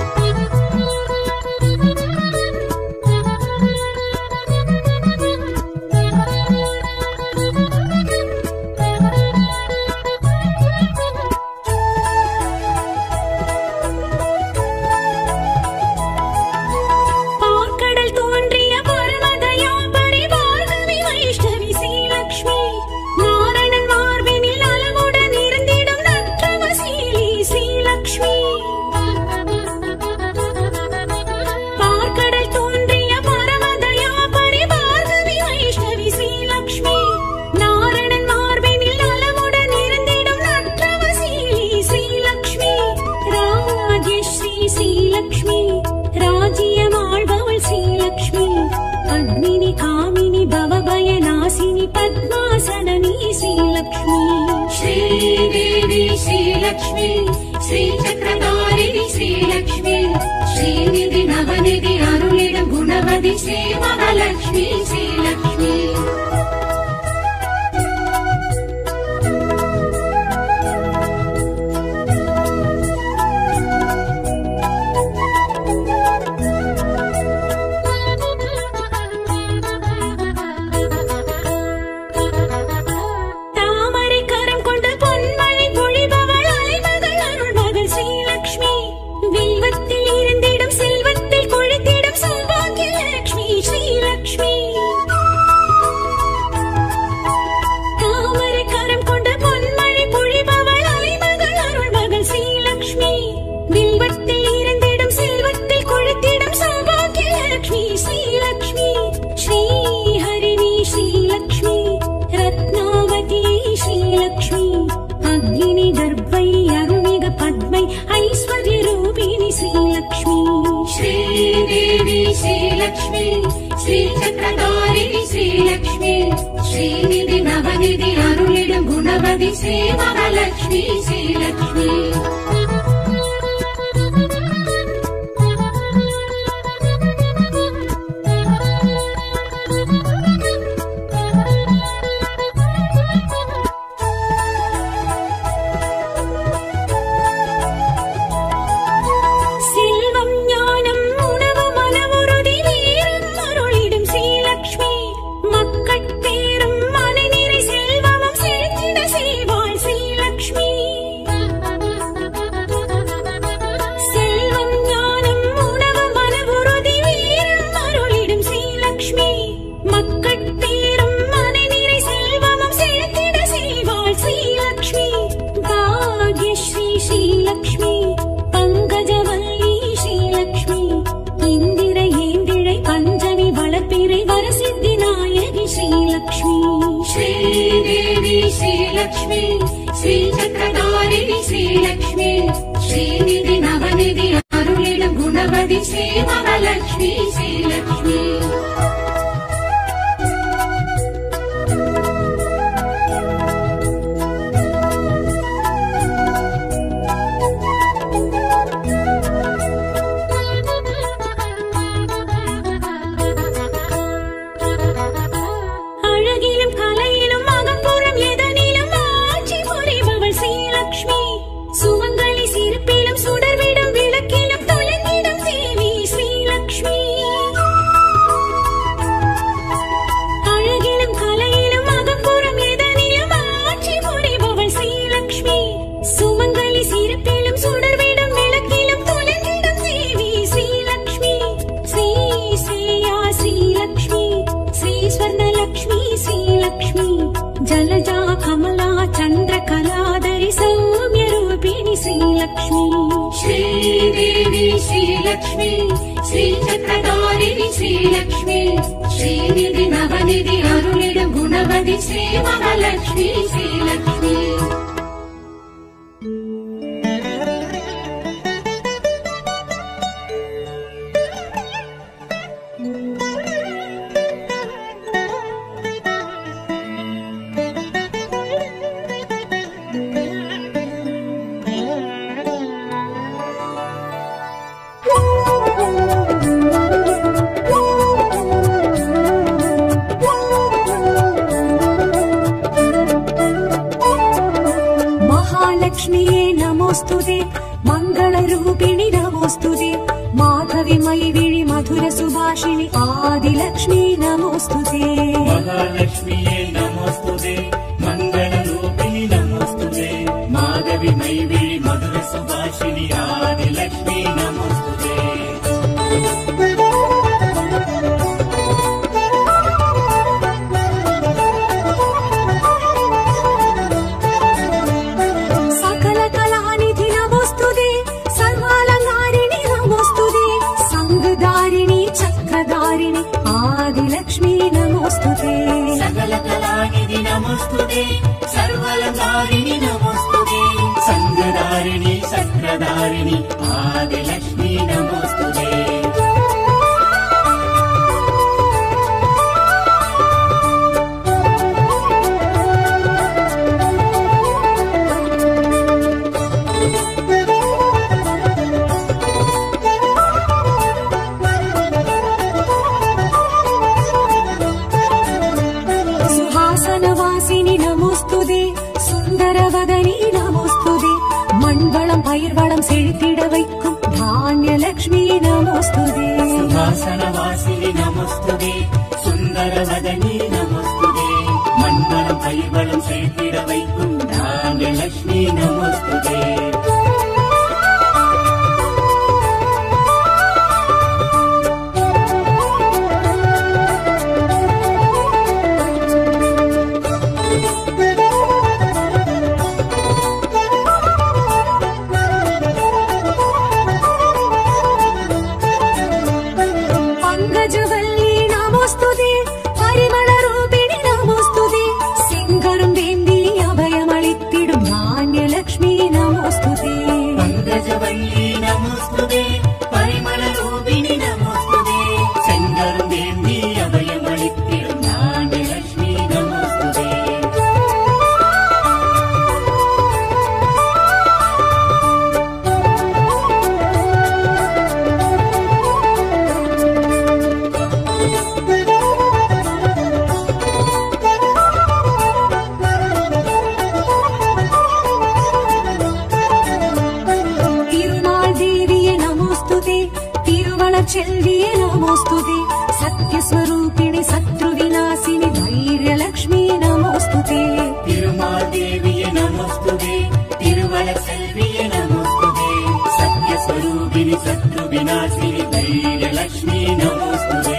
பார்க்கடல் தோன்றிய பரமதயா பரிவார்கவி வைஷ்ணவி ஸ்ரீலக்ஷ்மி நாரணன் மார்பினில் அலகுடன் இருந்திடும் நற்றவசீலி ஸ்ரீலக்ஷ்மி பார்க்கடல் தோன்றிய பரமதயா பரிவார்கவி வைஷ்ணவி ஸ்ரீலக்ஷ்மி நாரணன் மார்பினில் அலகுடன் இருந்திடும் நற்றவசீலி ஸ்ரீலக்ஷ்மி ராஜஸ்ரீ ஸ்ரீலக்ஷ்மி ராஜ்யமாழ்பவள் ஸ்ரீலக்ஷ்மி பத்மினி காமினி பவபய நாசினி பத்மாசனனி ஸ்ரீலக்ஷ்மி श्रीदेवी श्रीलक्ष्मी श्रीचक्रधारिणि श्रीलक्ष्मी श्रीनिधि नवनिधि अरुளிடும் குணவதி ஸ்ரீமகாலட்சுமி ஸ்ரீலக்ஷ்மி தாமரை கரம் கொண்ட பொன்மழை பொழிபவள் அலைமகள் அருள்மகள் ஸ்ரீலக்ஷ்மி வில்வத்தில் இருந்திடும் செல்வத்தில் கொழுத்திடும் சௌபாகிய லக்ஷ்மி ஸ்ரீலக்ஷ்மி श्रीलक्ष्मी श्रीचक्रधारिणि श्रीलक्ष्मी श्रीनिधि नवनिधि अरुளிடும் குணவதி ஸ்ரீ மகாலட்சுமி ஸ்ரீலக்ஷ்மி செல்வம் ஞானம் உணவு மனமுறுதி வீரம் அருளிடும் ஸ்ரீலக்ஷ்மி மக்கட் பேரும் மனநிறை செல்வமும் செழித்திட செய்வாள் ஸ்ரீலக்ஷ்மி செல்வம் ஞானம் உணவு மனமுறுதி வீரம் அருளிடும் ஸ்ரீலக்ஷ்மி மக்கட் பேரும் மனநிறை செல்வமும் செழித்திட செய்வாள் ஸ்ரீலக்ஷ்மி பாக்யஸ்ரீ ஸ்ரீலக்ஷ்மி பங்கஜவல்லி ஸ்ரீலக்ஷ்மி இந்திர ஏந்திழை பஞ்சமி வளர்ப்பிறை வரசித்தி நாயகி ஸ்ரீலக்ஷ்மி श्रीदेवी श्रीलक्ष्मी श्रीचक्रधारिणि श्रीलक्ष्मी श्रीनिधि नवनिधि अरुளிடும் குணவதி ஸ்ரீ மகாலட்சுமி ஸ்ரீலக்ஷ்மி அழகிலும் கலையிலும் அகம்புறம் எதனிலும் ஆட்சி புரிபவள் ஸ்ரீலக்ஷ்மி சுமங்கலி சிரிப்பிலும் சுடர்விடும் விளக்கிலும் தொலைந்திடும் தேவி ஸ்ரீலக்ஷ்மி அழகிலும் கலையிலும் அகம்புறம் எதனிலும் ஆட்சி புரிபவள் ஸ்ரீலக்ஷ்மி சுமங்கலி சிரிப்பிலும் சுடர்விடும் விளக்கிலும் தொலைந்திடும் தேவி ஸ்ரீலக்ஷ்மி ஸ்ரீ ஸ்ரேயா ஸ்ரீலக்ஷ்மி ஸ்ரீ ஸ்வர்ணலக்ஷ்மி ஸ்ரீலக்ஷ்மி ஜலஜா கமலா சந்திர கலாதரி சௌமிய ரூபிணி ஸ்ரீலக்ஷ்மி श्रीदेवी श्रीलक्ष्मी श्रीचक्रधारिणि श्रीलक्ष्मी श्रीनिधि नवनिधि अरुளிடும் குணவதி ஸ்ரீ மகாலட்சுமி ஸ்ரீலக்ஷ்மி महालक्ष्म्ये नमोऽस्तुते मङ्गलरूपिणि नमोऽस्तुते माधवि मयिविळि मधुर सुभाषिणि आदिलक्ष्मी नमोऽस्तुते மகாலட்சுமியே நமோஸ்துதே மங்கள ரூபிணி நமோஸ்துதே மாதவி மைவிழி மதுர சுபாஷினி ஆதிலட்சுமி நமோஸ்துதே सकलकलानिधि नमोऽस्तुते सर्वालङ्कारिणि नमोऽस्तुते सङ्गधारिणि चक्रधारिणि आदिलक्ष्मी नमोऽस्तुते சகல கலாநிதி நமோஸ்துதே சர்வலங்காரிணி நமோஸ்துதே சங்கதாரிணி சக்கரதாரிணி ஆதிலட்சுமி நமோஸ்துதே சுஹாசனவாசினி நமோஸ்துதே சுந்தரவதனி நமோஸ்துதே மண்வளம் பயிர்வளம் செழித்திட வைக்கும் தானியலக்ஷ்மி நமோஸ்துதே சுகாசனவாசினி நமோஸ்துதே சுந்தரவதனி நமோஸ்துதே மண்வளம் பயிர்வளம் சேர்த்திட வைக்கும் தானியலட்சுமி நமோஸ்துதே பங்கஜவல்லி நமோஸ்துதே பரிமள ரூபிணி நமோஸ்துதே சிங்கரும் வேந்திய திருவளர் செல்வியே நமோஸ்துதே சத்யஸ்வரூபிணி சத்ருவிநாசினி தைரியலக்ஷ்மி நமோஸ்துதே திருமால் தேவிய நமஸ்துதே திருவள செல்விய நமஸ்துதே சத்யஸ்வரூபிணி சத்ரு விநாசினி தைரிய லக்ஷ்மி நமஸ்துதே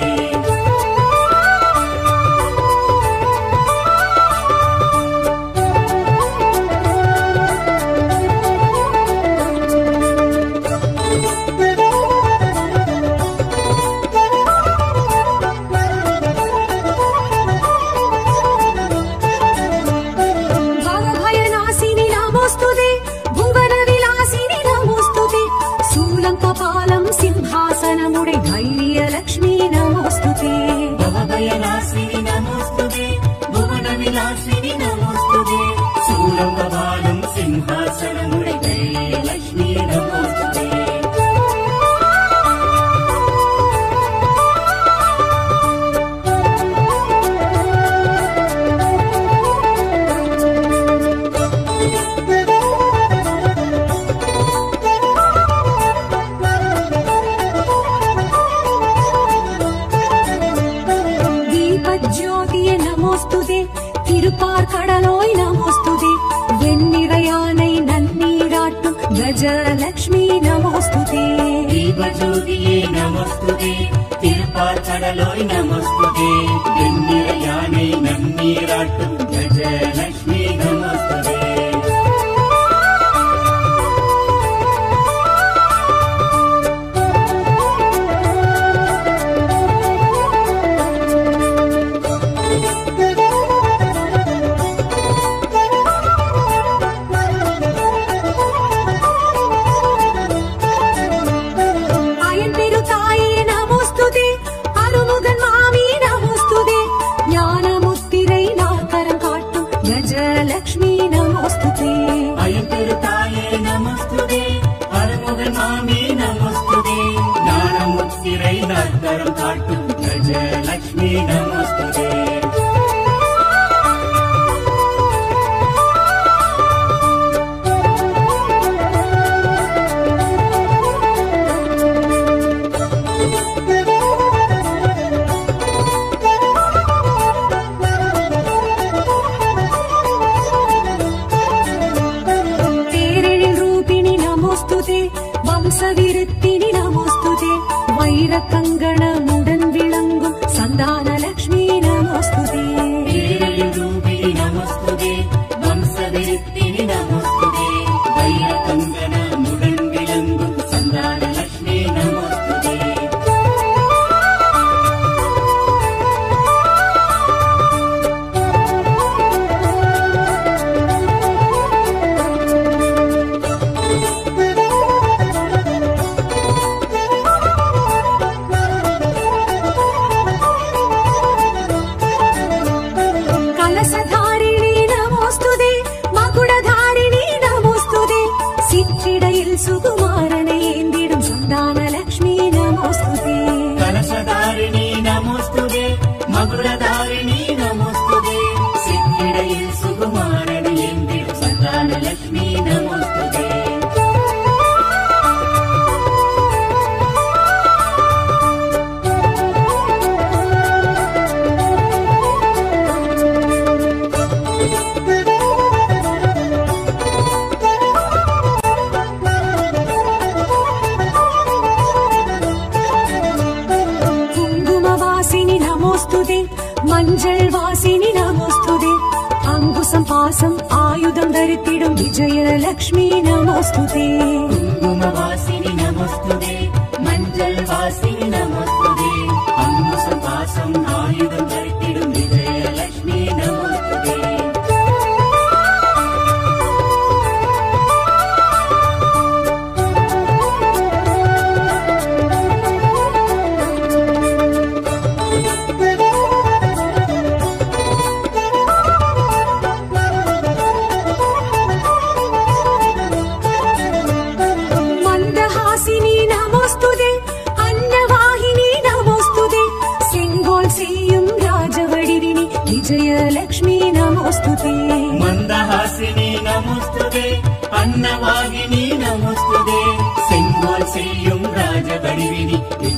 భవభయనాశిని నమోస్తుతే భువన విలాసిని నమోస్తుతే శూలంకపాలం సింహాసనముడే ధైర్యలక్ష్మీ నమోస్తుతే భవభయనాశిని నమోస్తుదే భువన విలాసిని నమోస్తుదే శూలంబబాలం సింహాసనముడి ధైర్య లక్ష్మీ నమోస్తుదే தீபஜோதிய நமோஸ்துதே திருப்பார் கடலோய் நமோஸ்துதே வெண்ணிறையானை நன்னீராட்டும் கஜலக்ஷ்மி நமோஸ்துதே தீபஜோதியே நமஸ்துதே திருப்பார் கடலோய் நமஸ்துதே வெண்ணிற யானை நன்னீராட்டும் கஜலக்ஷ்மி நமஸ்துதே அயன் பெரு தாயே நமோஸ்துதே அருமுகன் மாமி நமோஸ்துதே ஞானமுத்திரை நாக்கரம் காட்டும் கஜலக்ஷ்மி நமோஸ்துதே அயம்பெரு தாயே நமஸ்துதே அருமுகன் மாமி நமஸ்துதே ஞானமுத்திரை நற்கரம் காட்டும் கஜலக்ஷ்மி நமஸ்துதே தேரெழில் ரூபிணி நமோஸ்துதே வம்சவிருத்தினி நமோஸ்துதே வைர கங்கணமுடன் விளங்கும் சந்தான லக்ஷ்மி நமோஸ்துதே ஏழு ரூபிணி நமஸ்துதே வம்சவிருத்தினி நமஸ்துதே வைர கங்கன முடன் விளங்கும் சந்தான லக்ஷ்மி நமஸ்துதே கலசதாரிணி நமோஸ்துதே மகுடதாரிணி நமோஸ்துதே சிற்றிடையில் சுகுமாரனை ஏந்திடும் சந்தான லக்ஷ்மி நமோஸ்துதே கலசதாரிணி நமஸ்துதே மகுடதாரிணி நமஸ்துதே சித்திரையில் சுகுமாரன் எந்திடும் சந்தான லக்ஷ்மி நமஸ்துதே குங்குமவாசினி நமோஸ்துதே மஞ்சள் வாசினி நமோஸ்துதே அங்குசம் பாசம் ஆயுதம் தரித்திடும் விஜயலக்ஷ்மி நமோஸ்துதே குங்குமவாசினி நமஸ்துதே மஞ்சள் வாசினி நமஸ்துதே அங்குசம் பாசம் ஆயுதம் தரித்திடும் விஜயலக்ஷ்மி நமஸ்துதே மந்தஹாசினி நமோஸ்துதே அன்னவாகினி நமோஸ்துதே செங்கோல் செய்யும் ராஜவடிவினி விஜயலக்ஷ்மி நமோஸ்துதே மந்தஹாசினி நமஸ்துதே அன்னவாகினி நமஸ்துதே செங்கோல் செய்யும் ராஜபடிவினி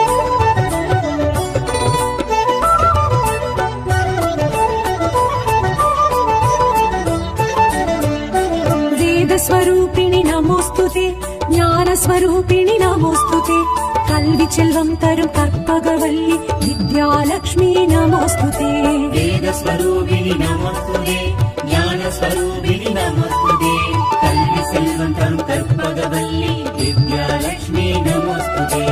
வேதஸ்வரூபிணி நமோஸ்துதே ஞானஸ்வரூபிணி நமோஸ்துதே கல்வி செல்வம் தரும் கற்பகவல்லி வித்யாலக்ஷ்மி நமோஸ்துதே வேதஸ்வரூபிணி நமஸ்துதே ஞானஸ்வரூபிணி நமஸ்துதே கல்வி செல்வம் தரும் கற்பகவல்லி வித்யாலட்சுமி நமஸ்துதே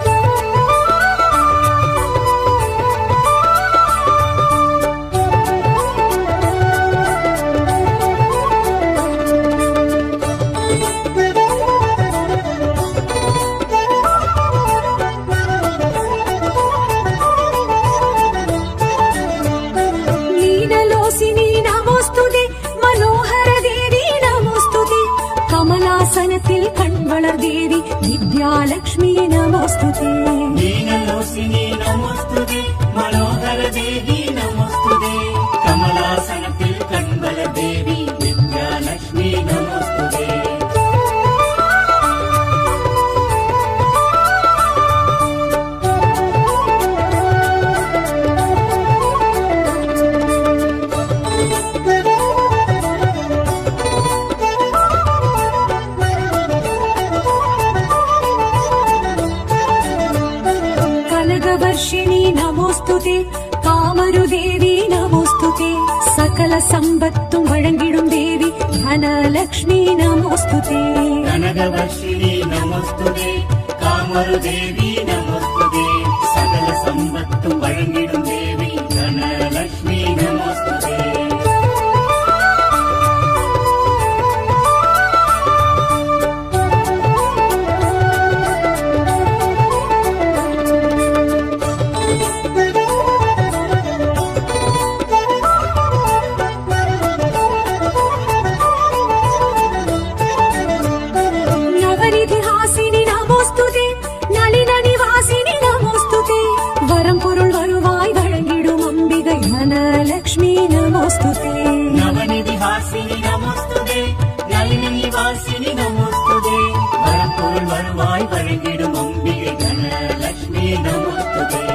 लीनलोसिनी नमोस्तुते मनोहर देवी नमोस्तुते कमलासनத்தில் கண் வளர் தேவி வித்யாலக்ஷ்மி நமோஸ்துதே நீனலோசினி நமஸ்துதே மனோகர தேவி நமஸ்துதே கமலாசனத்தில் கண்பல தேவி வித்யாலட்சுமி நமஸ்துதே கனகவர்ஷிணி நமோஸ்துதே காமருதேவி நமோஸ்துதே சகல சம்பத்தும் வழங்கிடும் தேவி தனலக்ஷ்மி நமோஸ்துதே கனகவர்ஷிணி நமஸ்துதே காமரு தேவி நமஸ்துதே சகல சம்பத்தும் வழங்கிடும் தேவி தனலட்சுமி நமஸ்துதே நவநிதிஹாசினி நமோஸ்துதே நளின நிவாசினி நமோஸ்துதே வரம் பொருள் வருவாய் வழங்கிடும் அம்பிகை தனலக்ஷ்மி நமோஸ்துதே நவநிதி ஹாசினி நமஸ்துதே நளினி நிவாசினி நமஸ்துதே வரப்பொருள் வருவாய் வழங்கிடும் அம்பிகை தனலட்சுமி நமஸ்துதே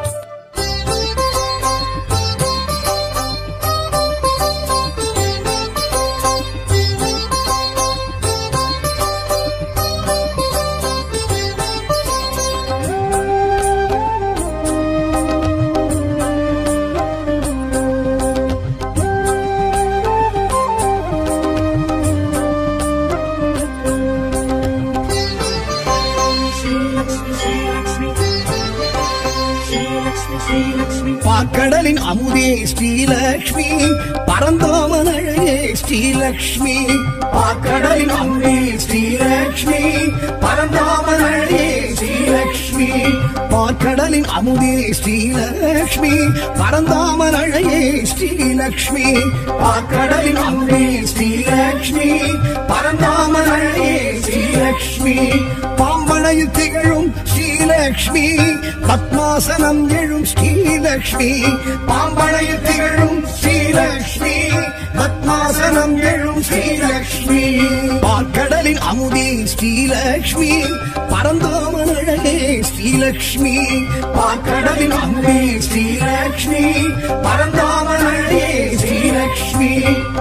பாக்கடலின் அமுதே ஸ்ரீலக்ஷ்மி பரந்தாமன் அழகே ஸ்ரீலக்ஷ்மி பாக்கடலின் அமுதே ஸ்ரீலக்ஷ்மி பரந்தாமன் அழகே ஸ்ரீலக்ஷ்மி பாக்கடலின் அமுதே ஸ்ரீலக்ஷ்மி பரந்தாமன் அழகே ஸ்ரீலக்ஷ்மி பாக்கடலின் அமுதே ஸ்ரீலக்ஷ்மி பரந்தாமன் அழகே ஸ்ரீலக்ஷ்மி பாம்பனையில் திகழும் ஸ்ரீலக்ஷ்மி பத்மாசனம் எழும் ஸ்ரீலக்ஷ்மி பாம்பனையில் திகழும் ஸ்ரீலக்ஷ்மி பத்மாசனம் எழும் ஸ்ரீலக்ஷ்மி பாற்கடலின் அமுதே ஸ்ரீலக்ஷ்மி பரந்தாமன் அழகே ஸ்ரீலக்ஷ்மி பாற்கடலின் அமுதே ஸ்ரீலக்ஷ்மி பரந்தாமன் அழகே ஸ்ரீலக்ஷ்மி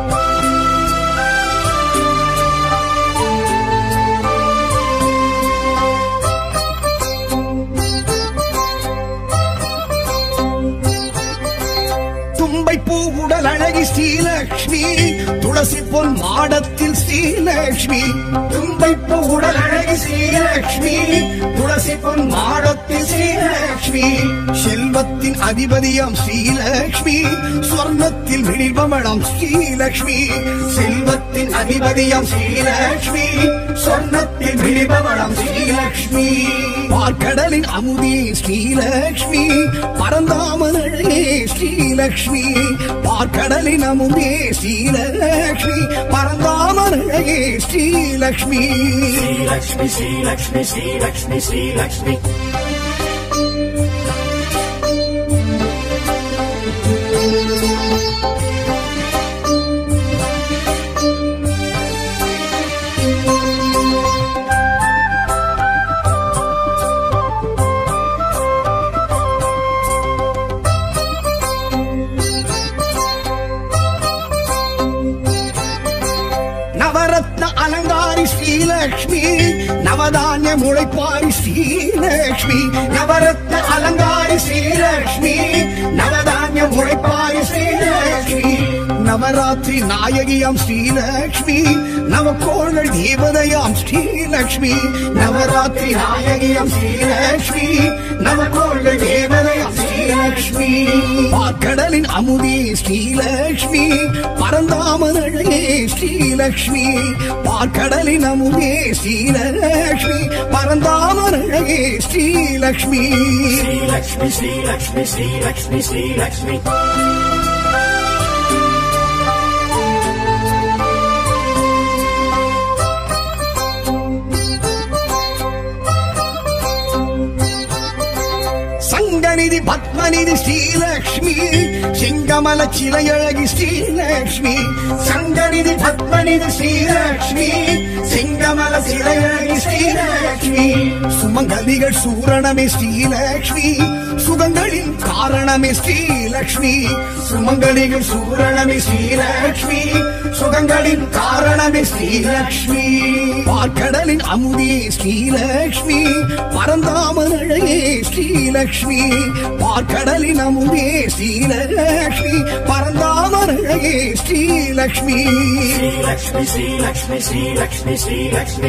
தும்பை பூவுடல் அழகி ஸ்ரீலக்ஷ்மி துளசி பொன் மாடத்தில் ஸ்ரீலக்ஷ்மி தும்பை பூவுடல் அழகி ஸ்ரீலக்ஷ்மி துளசி பொன் மாடத்தில் ஸ்ரீலக்ஷ்மி செல்வத்தின் அதிபதியாம் ஸ்ரீலக்ஷ்மி சொர்ணத்தில் விழிபமணம் ஸ்ரீலக்ஷ்மி செல்வத்தின் அதிபதியாம் ஸ்ரீலக்ஷ்மி சொர்ணத்தில் விழிபமணம் ஸ்ரீலக்ஷ்மி பார்க்கடலின் அமுதே ஸ்ரீலக்ஷ்மி பரந்தாமன் அழகே ஸ்ரீலக்ஷ்மி பார்க்கடலின் அமுதே ஸ்ரீலக்ஷ்மி பரந்தாமன் அழகே ஸ்ரீலக்ஷ்மி श्रीलक्ष्मी श्रीलक्ष्मी श्रीलक्ष्मी श्रीलक्ष्मी நவதானிய முளைப்பாரி ஸ்ரீலக்ஷ்மி நவரத்ன அலங்காரி ஸ்ரீலக்ஷ்மி நவதானிய முளைப்பாரி ஸ்ரீலக்ஷ்மி நவராத்திரி நாயகியாம் ஸ்ரீலக்ஷ்மி நவக்கோள்கள் தேவதையாம் ஸ்ரீலக்ஷ்மி நவராத்திரி நாயகியாம் ஸ்ரீலக்ஷ்மி நவக்கோள்கள் தேவதையாம் ஸ்ரீலக்ஷ்மி பாக்கடலின் அமுதே ஸ்ரீலக்ஷ்மி பரந்தாமனழகே ஸ்ரீலக்ஷ்மி பார்க்கடலின் அமுதே Srilakshmi பரந்தாமனழகே Srilakshmi Sri Lakshmi, Sri Lakshmi, Sri Lakshmi, Sri Lakshmi. சங்கநிதி பத்மநிதி Srilakshmi சிங்கமல சிலையழகி Srilakshmi சங்கநிதி பத்மநிதி Srilakshmi சிங்கமல சிலையழகி Srilakshmi சுமங்கலிகள் சூரணமே Srilakshmi சுகங்களின் காரணமே ஸ்ரீலக்ஷ்மி சுமங்கலிகள் சூரணமே ஸ்ரீலக்ஷ்மி சுகங்களின் காரணமே ஸ்ரீலக்ஷ்மி பார்க்கடலின் அமுதே ஸ்ரீலக்ஷ்மி பரந்தாமனழகே ஸ்ரீலக்ஷ்மி பார்க்கடலின் அமுதே Srilakshmi பரந்தாமனழகே Srilakshmi Sri Lakshmi, Sri Lakshmi, Sri Lakshmi, Sri Lakshmi.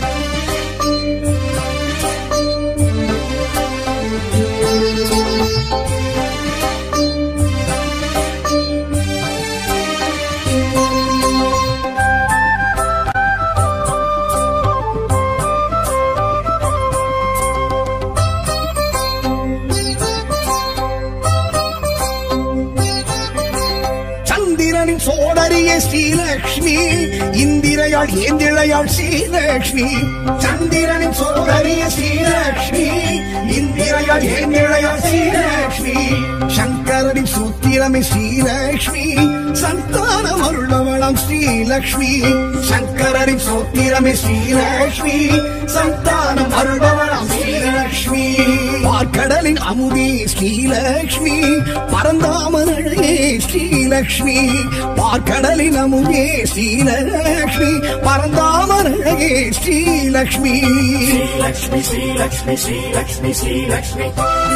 சந்திரனின் சோடரிய ஸ்ரீலக்ஷ்மி இந்திரையாள் ஏந்திழையாள் ஸ்ரீலக்ஷ்மி சந்திரனின் சோடரிய ஸ்ரீலக்ஷ்மி இந்திரையாள் ஏந்திழையாள் ஸ்ரீலக்ஷ்மி சங்கரனின் சூத்திரமே ஸ்ரீலக்ஷ்மி சந்தானம் அருளவளம் ஸ்ரீலக்ஷ்மி சங்கரனின் சூத்திரமே ஸ்ரீலக்ஷ்மி சந்தானம் அருளவளம் ஸ்ரீலக்ஷ்மி பார்க்கடலின் அமுதே ஸ்ரீலக்ஷ்மி பரந்தாமனழகே ஸ்ரீலக்ஷ்மி பார்க்கடலின் அமுதே Srilakshmi பரந்தாமனழகே Srilakshmi Sri Lakshmi, Sri Lakshmi, Sri Lakshmi, Sri Lakshmi.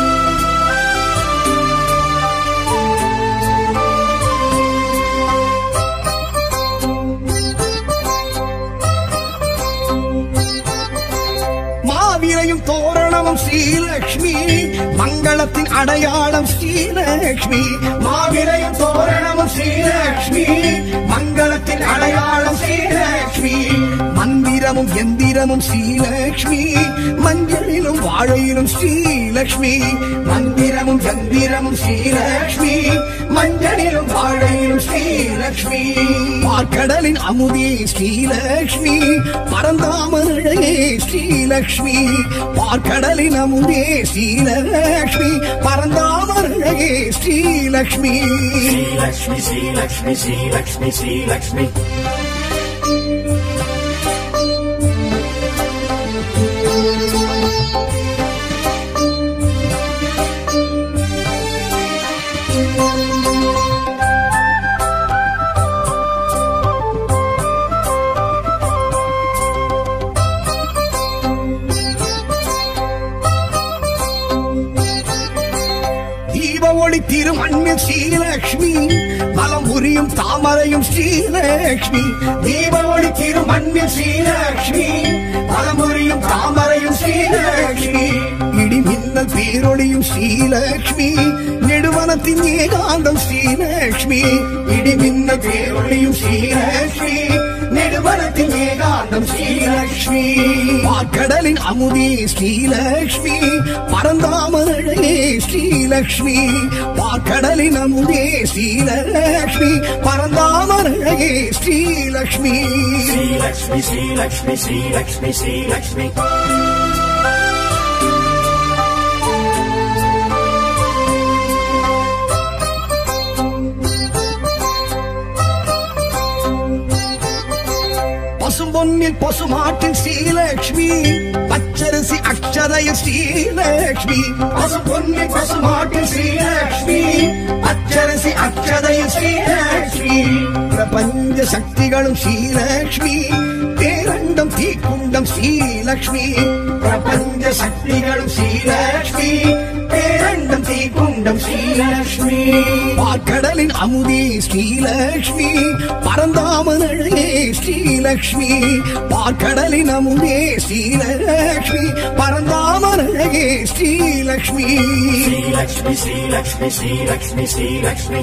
மாவிரையும் தோரணமும் Srilakshmi மங்களத்தின் அடையாளம் ஸ்ரீலக்ஷ்மி மாவிரையும் தோரணமும் ஸ்ரீலக்ஷ்மி மங்களத்தின் அடையாளம் ஸ்ரீலக்ஷ்மி மந்திரமும் எந்திரமும் ஸ்ரீலக்ஷ்மி மஞ்சளிலும் வாழையிலும் ஸ்ரீலக்ஷ்மி மந்திரமும் எந்திரமும் ஸ்ரீலக்ஷ்மி மஞ்சளிலும் வாழையிலும் ஸ்ரீலக்ஷ்மி பார்க்கடலின் அமுதே ஸ்ரீலக்ஷ்மி பரந்தாமனழகே ஸ்ரீலக்ஷ்மி பார்க்கடலின் அமுதே Srilakshmi பரந்தாமனழகே Srilakshmi Sri Lakshmi, Sri Lakshmi, Sri Lakshmi, Sri Lakshmi. தீப ஒளி திருமண்ணில் ஸ்ரீலக்ஷ்மி மலம் புரியும் தாமரையும் ஸ்ரீலக்ஷ்மி தீப ஒளி திருமண்ணில் ஸ்ரீலக்ஷ்மி மலம் புரியும் தாமரையும் ஸ்ரீலக்ஷ்மி இடி மின்னல் பேரொளியும் ஸ்ரீலக்ஷ்மி நெடுவனத்தின் ஏகாந்தம் ஸ்ரீலக்ஷ்மி இடி மின்னல் பேரொளியும் ஸ்ரீலக்ஷ்மி நெடுவனத்தின் ஏகாந்தம் ஸ்ரீலக்ஷ்மி பார்க்கடலின் அமுதே ஸ்ரீலக்ஷ்மி பரந்தாமனழகே ஸ்ரீலக்ஷ்மி பார்க்கடலின் அமுதே Srilakshmi பரந்தாமனழகே Srilakshmi Sri Lakshmi, Sri Lakshmi, Sri Lakshmi, Sri Lakshmi. பசும்பொன்னில் பசுமாட்டின் Srilakshmi பச்சரிசி அக்ஷதைய ஸ்ரீலக்ஷ்மி பசும்பொன்னில் பசுமாட்டின் ஸ்ரீலக்ஷ்மி பச்சரிசி அக்ஷதைய ஸ்ரீலக்ஷ்மி பிரபஞ்ச சக்திகளும் ஸ்ரீலக்ஷ்மி பேர பேரண்டம் தீக்குண்டம் ஸ்ரீலக்ஷ்மி பிரபஞ்ச சக்திகளும் ஸ்ரீலக்ஷ்மி பேரண்டம் தீக்குண்டம் ஸ்ரீலக்ஷ்மி பாக்கடலின் அமுதே ஸ்ரீலக்ஷ்மி பரந்தாமனழகே ஸ்ரீலக்ஷ்மி பாக்கடலின் அமுதே ஸ்ரீலக்ஷ்மி பரந்தாமனழகே ஸ்ரீலக்ஷ்மி श्रीलक्ष्मी श्रीलक्ष्मी श्रीलक्ष्मी श्रीलक्ष्मी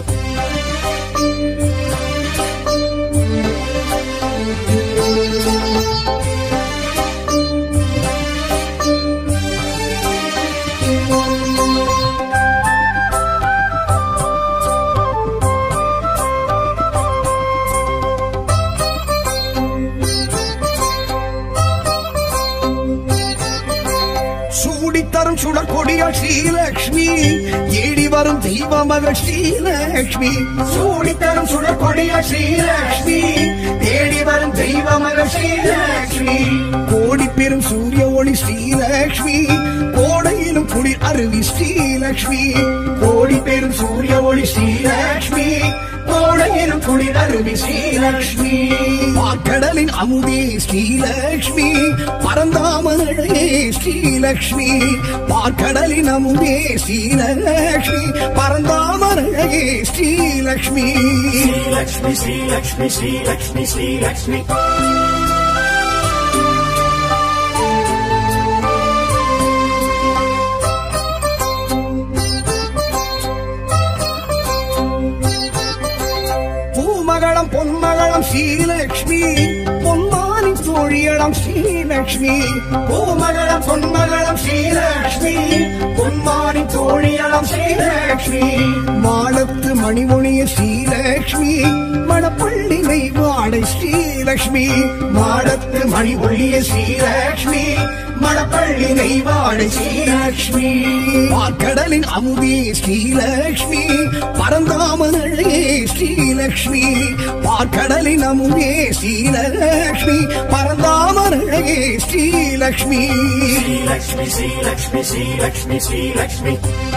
சூடித்தரும் சுடர் கொடியாள் ஸ்ரீலக்ஷ்மி ஏடி வரும் தெய்வ மகள் ஸ்ரீலக்ஷ்மி சூடித்தரும் சுடர் கொடியாள் ஸ்ரீலக்ஷ்மி தேடி வரும் தெய்வ மகள் ஸ்ரீலக்ஷ்மி கோடி பெரும் சூரிய ஒளி ஸ்ரீலக்ஷ்மி கோடையிலும் குளிர் அருவி ஸ்ரீலக்ஷ்மி கோடி பெரும் சூரிய ஒளி ஸ்ரீலக்ஷ்மி கோடையிலும் குளிர் அருவி ஸ்ரீலக்ஷ்மி பாக்கடலின் அமுதே ஸ்ரீலக்ஷ்மி பரந்தாமனழகே ஸ்ரீலக்ஷ்மி பாக்கடலின் அமுதே ஸ்ரீலக்ஷ்மி பரந்தாமனழகே ஸ்ரீலக்ஷ்மி श्रीलक्ष्मी श्रीलक्ष्मी श्रीलक्ष्मी श्रीलक्ष्मी பூமகளம் பொன்மகளம் ஸ்ரீலக்ஷ்மி பொன்மானி தோழியடம் ஸ்ரீலக்ஷ்மி பூமகளம் பொன்மகளம் ஸ்ரீலக்ஷ்மி பொன்மானி தோழியடம் ஸ்ரீலக்ஷ்மி மாடத்து மணிமொழிய ஸ்ரீலக்ஷ்மி மணப்பள்ளி நெய்வாடை ஸ்ரீலக்ஷ்மி மாடத்து மணிமொழிய ஸ்ரீலக்ஷ்மி மணப்பள்ளி நெய்வாடை ஸ்ரீலக்ஷ்மி பாக்கடலின் அமுதே ஸ்ரீலக்ஷ்மி பரந்தாமனழகே ஸ்ரீலக்ஷ்மி பாக்கடலின் அமுதே ஸ்ரீலக்ஷ்மி பரந்தாமனழகே ஸ்ரீலக்ஷ்மி श्रीलक्ष्मी श्रीलक्ष्मी श्रीलक्ष्मी श्रीलक्ष्मी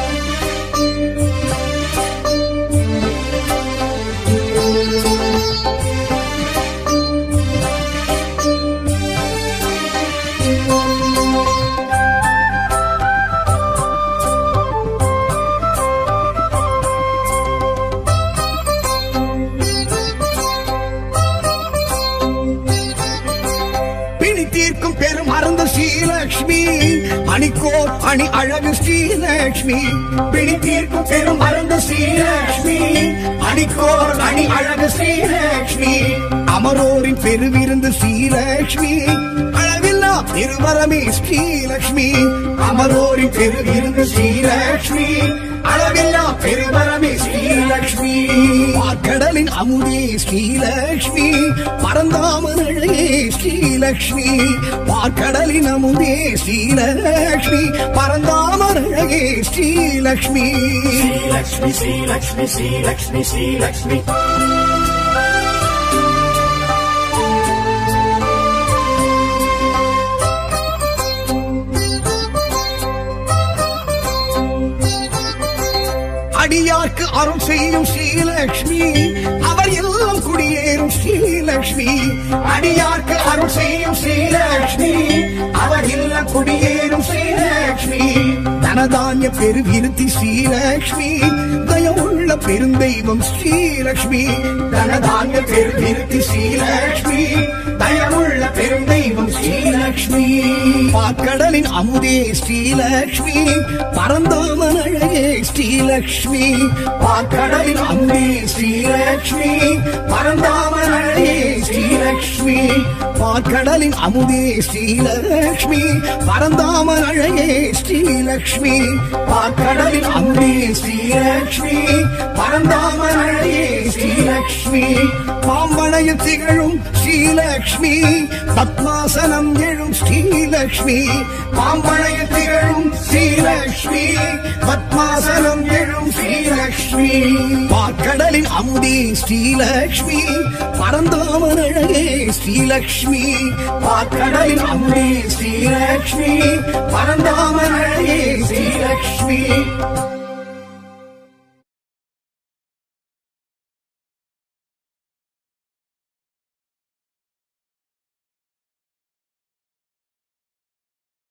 பிணி தீர்க்கும் பெரும் மறந்த ஸ்ரீலக்ஷ்மி அணிக்கோர் அணி அழகு ஸ்ரீலக்ஷ்மி பிணி தீர்க்கும் பெரும் மறந்த ஸ்ரீலக்ஷ்மி அணிக்கோர் அணி அழகு ஸ்ரீலக்ஷ்மி அமரோரின் பெருவிருந்து ஸ்ரீலக்ஷ்மி அளவில்லா திருவரமே ஸ்ரீலக்ஷ்மி அமரோரின் பெருவிருந்து ஸ்ரீலக்ஷ்மி அளவில்லா பெருவரமே ஸ்ரீலக்ஷ்மி பாக்கடலின் அமுதே ஸ்ரீலக்ஷ்மி பரந்தாமனழகே ஸ்ரீலக்ஷ்மி பாக்கடலின் அமுதே ஸ்ரீலக்ஷ்மி பரந்தாமனழகே ஸ்ரீலக்ஷ்மி श्रीलक्ष्मी श्रीलक्ष्मी श्रीलक्ष्मी श्रीलक्ष्मी அடியார்க்கு அருள் செய்யும் ஸ்ரீலக்ஷ்மி அவர் எல்லாம் குடியேறும் ஸ்ரீலக்ஷ்மி அடியார்க்கு அருள் செய்யும் ஸ்ரீலக்ஷ்மி அவர் எல்லாம் குடியேறும் ஸ்ரீலக்ஷ்மி தனதானிய பெருவிருத்தி ஸ்ரீலக்ஷ்மி தயவுள்ள பெருந்தெய்வம் ஸ்ரீலக்ஷ்மி தனதானிய பெருவிருத்தி ஸ்ரீலக்ஷ்மி தயவுள்ள பெருந்தெய்வம் ஸ்ரீலக்ஷ்மி பாக்கடலின் அமுதே ஸ்ரீலக்ஷ்மி பரந்தாமன் அழகே ஸ்ரீலக்ஷ்மி பாக்கடலின் அமுதே ஸ்ரீலக்ஷ்மி பரந்தாமன் அழகே ஸ்ரீலக்ஷ்மி பாக்கடலின் அமுதே ஸ்ரீலக்ஷ்மி பரந்தாமன் அழகே ஸ்ரீலக்ஷ்மி பாக்கடலின் அமுதே ஸ்ரீலக்ஷ்மி பரந்தாமன் அழகே ஸ்ரீலக்ஷ்மி பாம்பனையில் திகழும் ஸ்ரீலக்ஷ்மி பத்மாசனம் எழும் ஸ்ரீலக்ஷ்மி பாம்பனையில் திகழும் ஸ்ரீலக்ஷ்மி பத்மாசனம் எழும் ஸ்ரீலக்ஷ்மி பாக்கடலின் அமுதே ஸ்ரீலக்ஷ்மி பரந்தாமன் அழகே ஸ்ரீலக்ஷ்மி பாக்கடலின் அமுதே ஸ்ரீலக்ஷ்மி பரந்தாமன் அழகே ஸ்ரீலக்ஷ்மி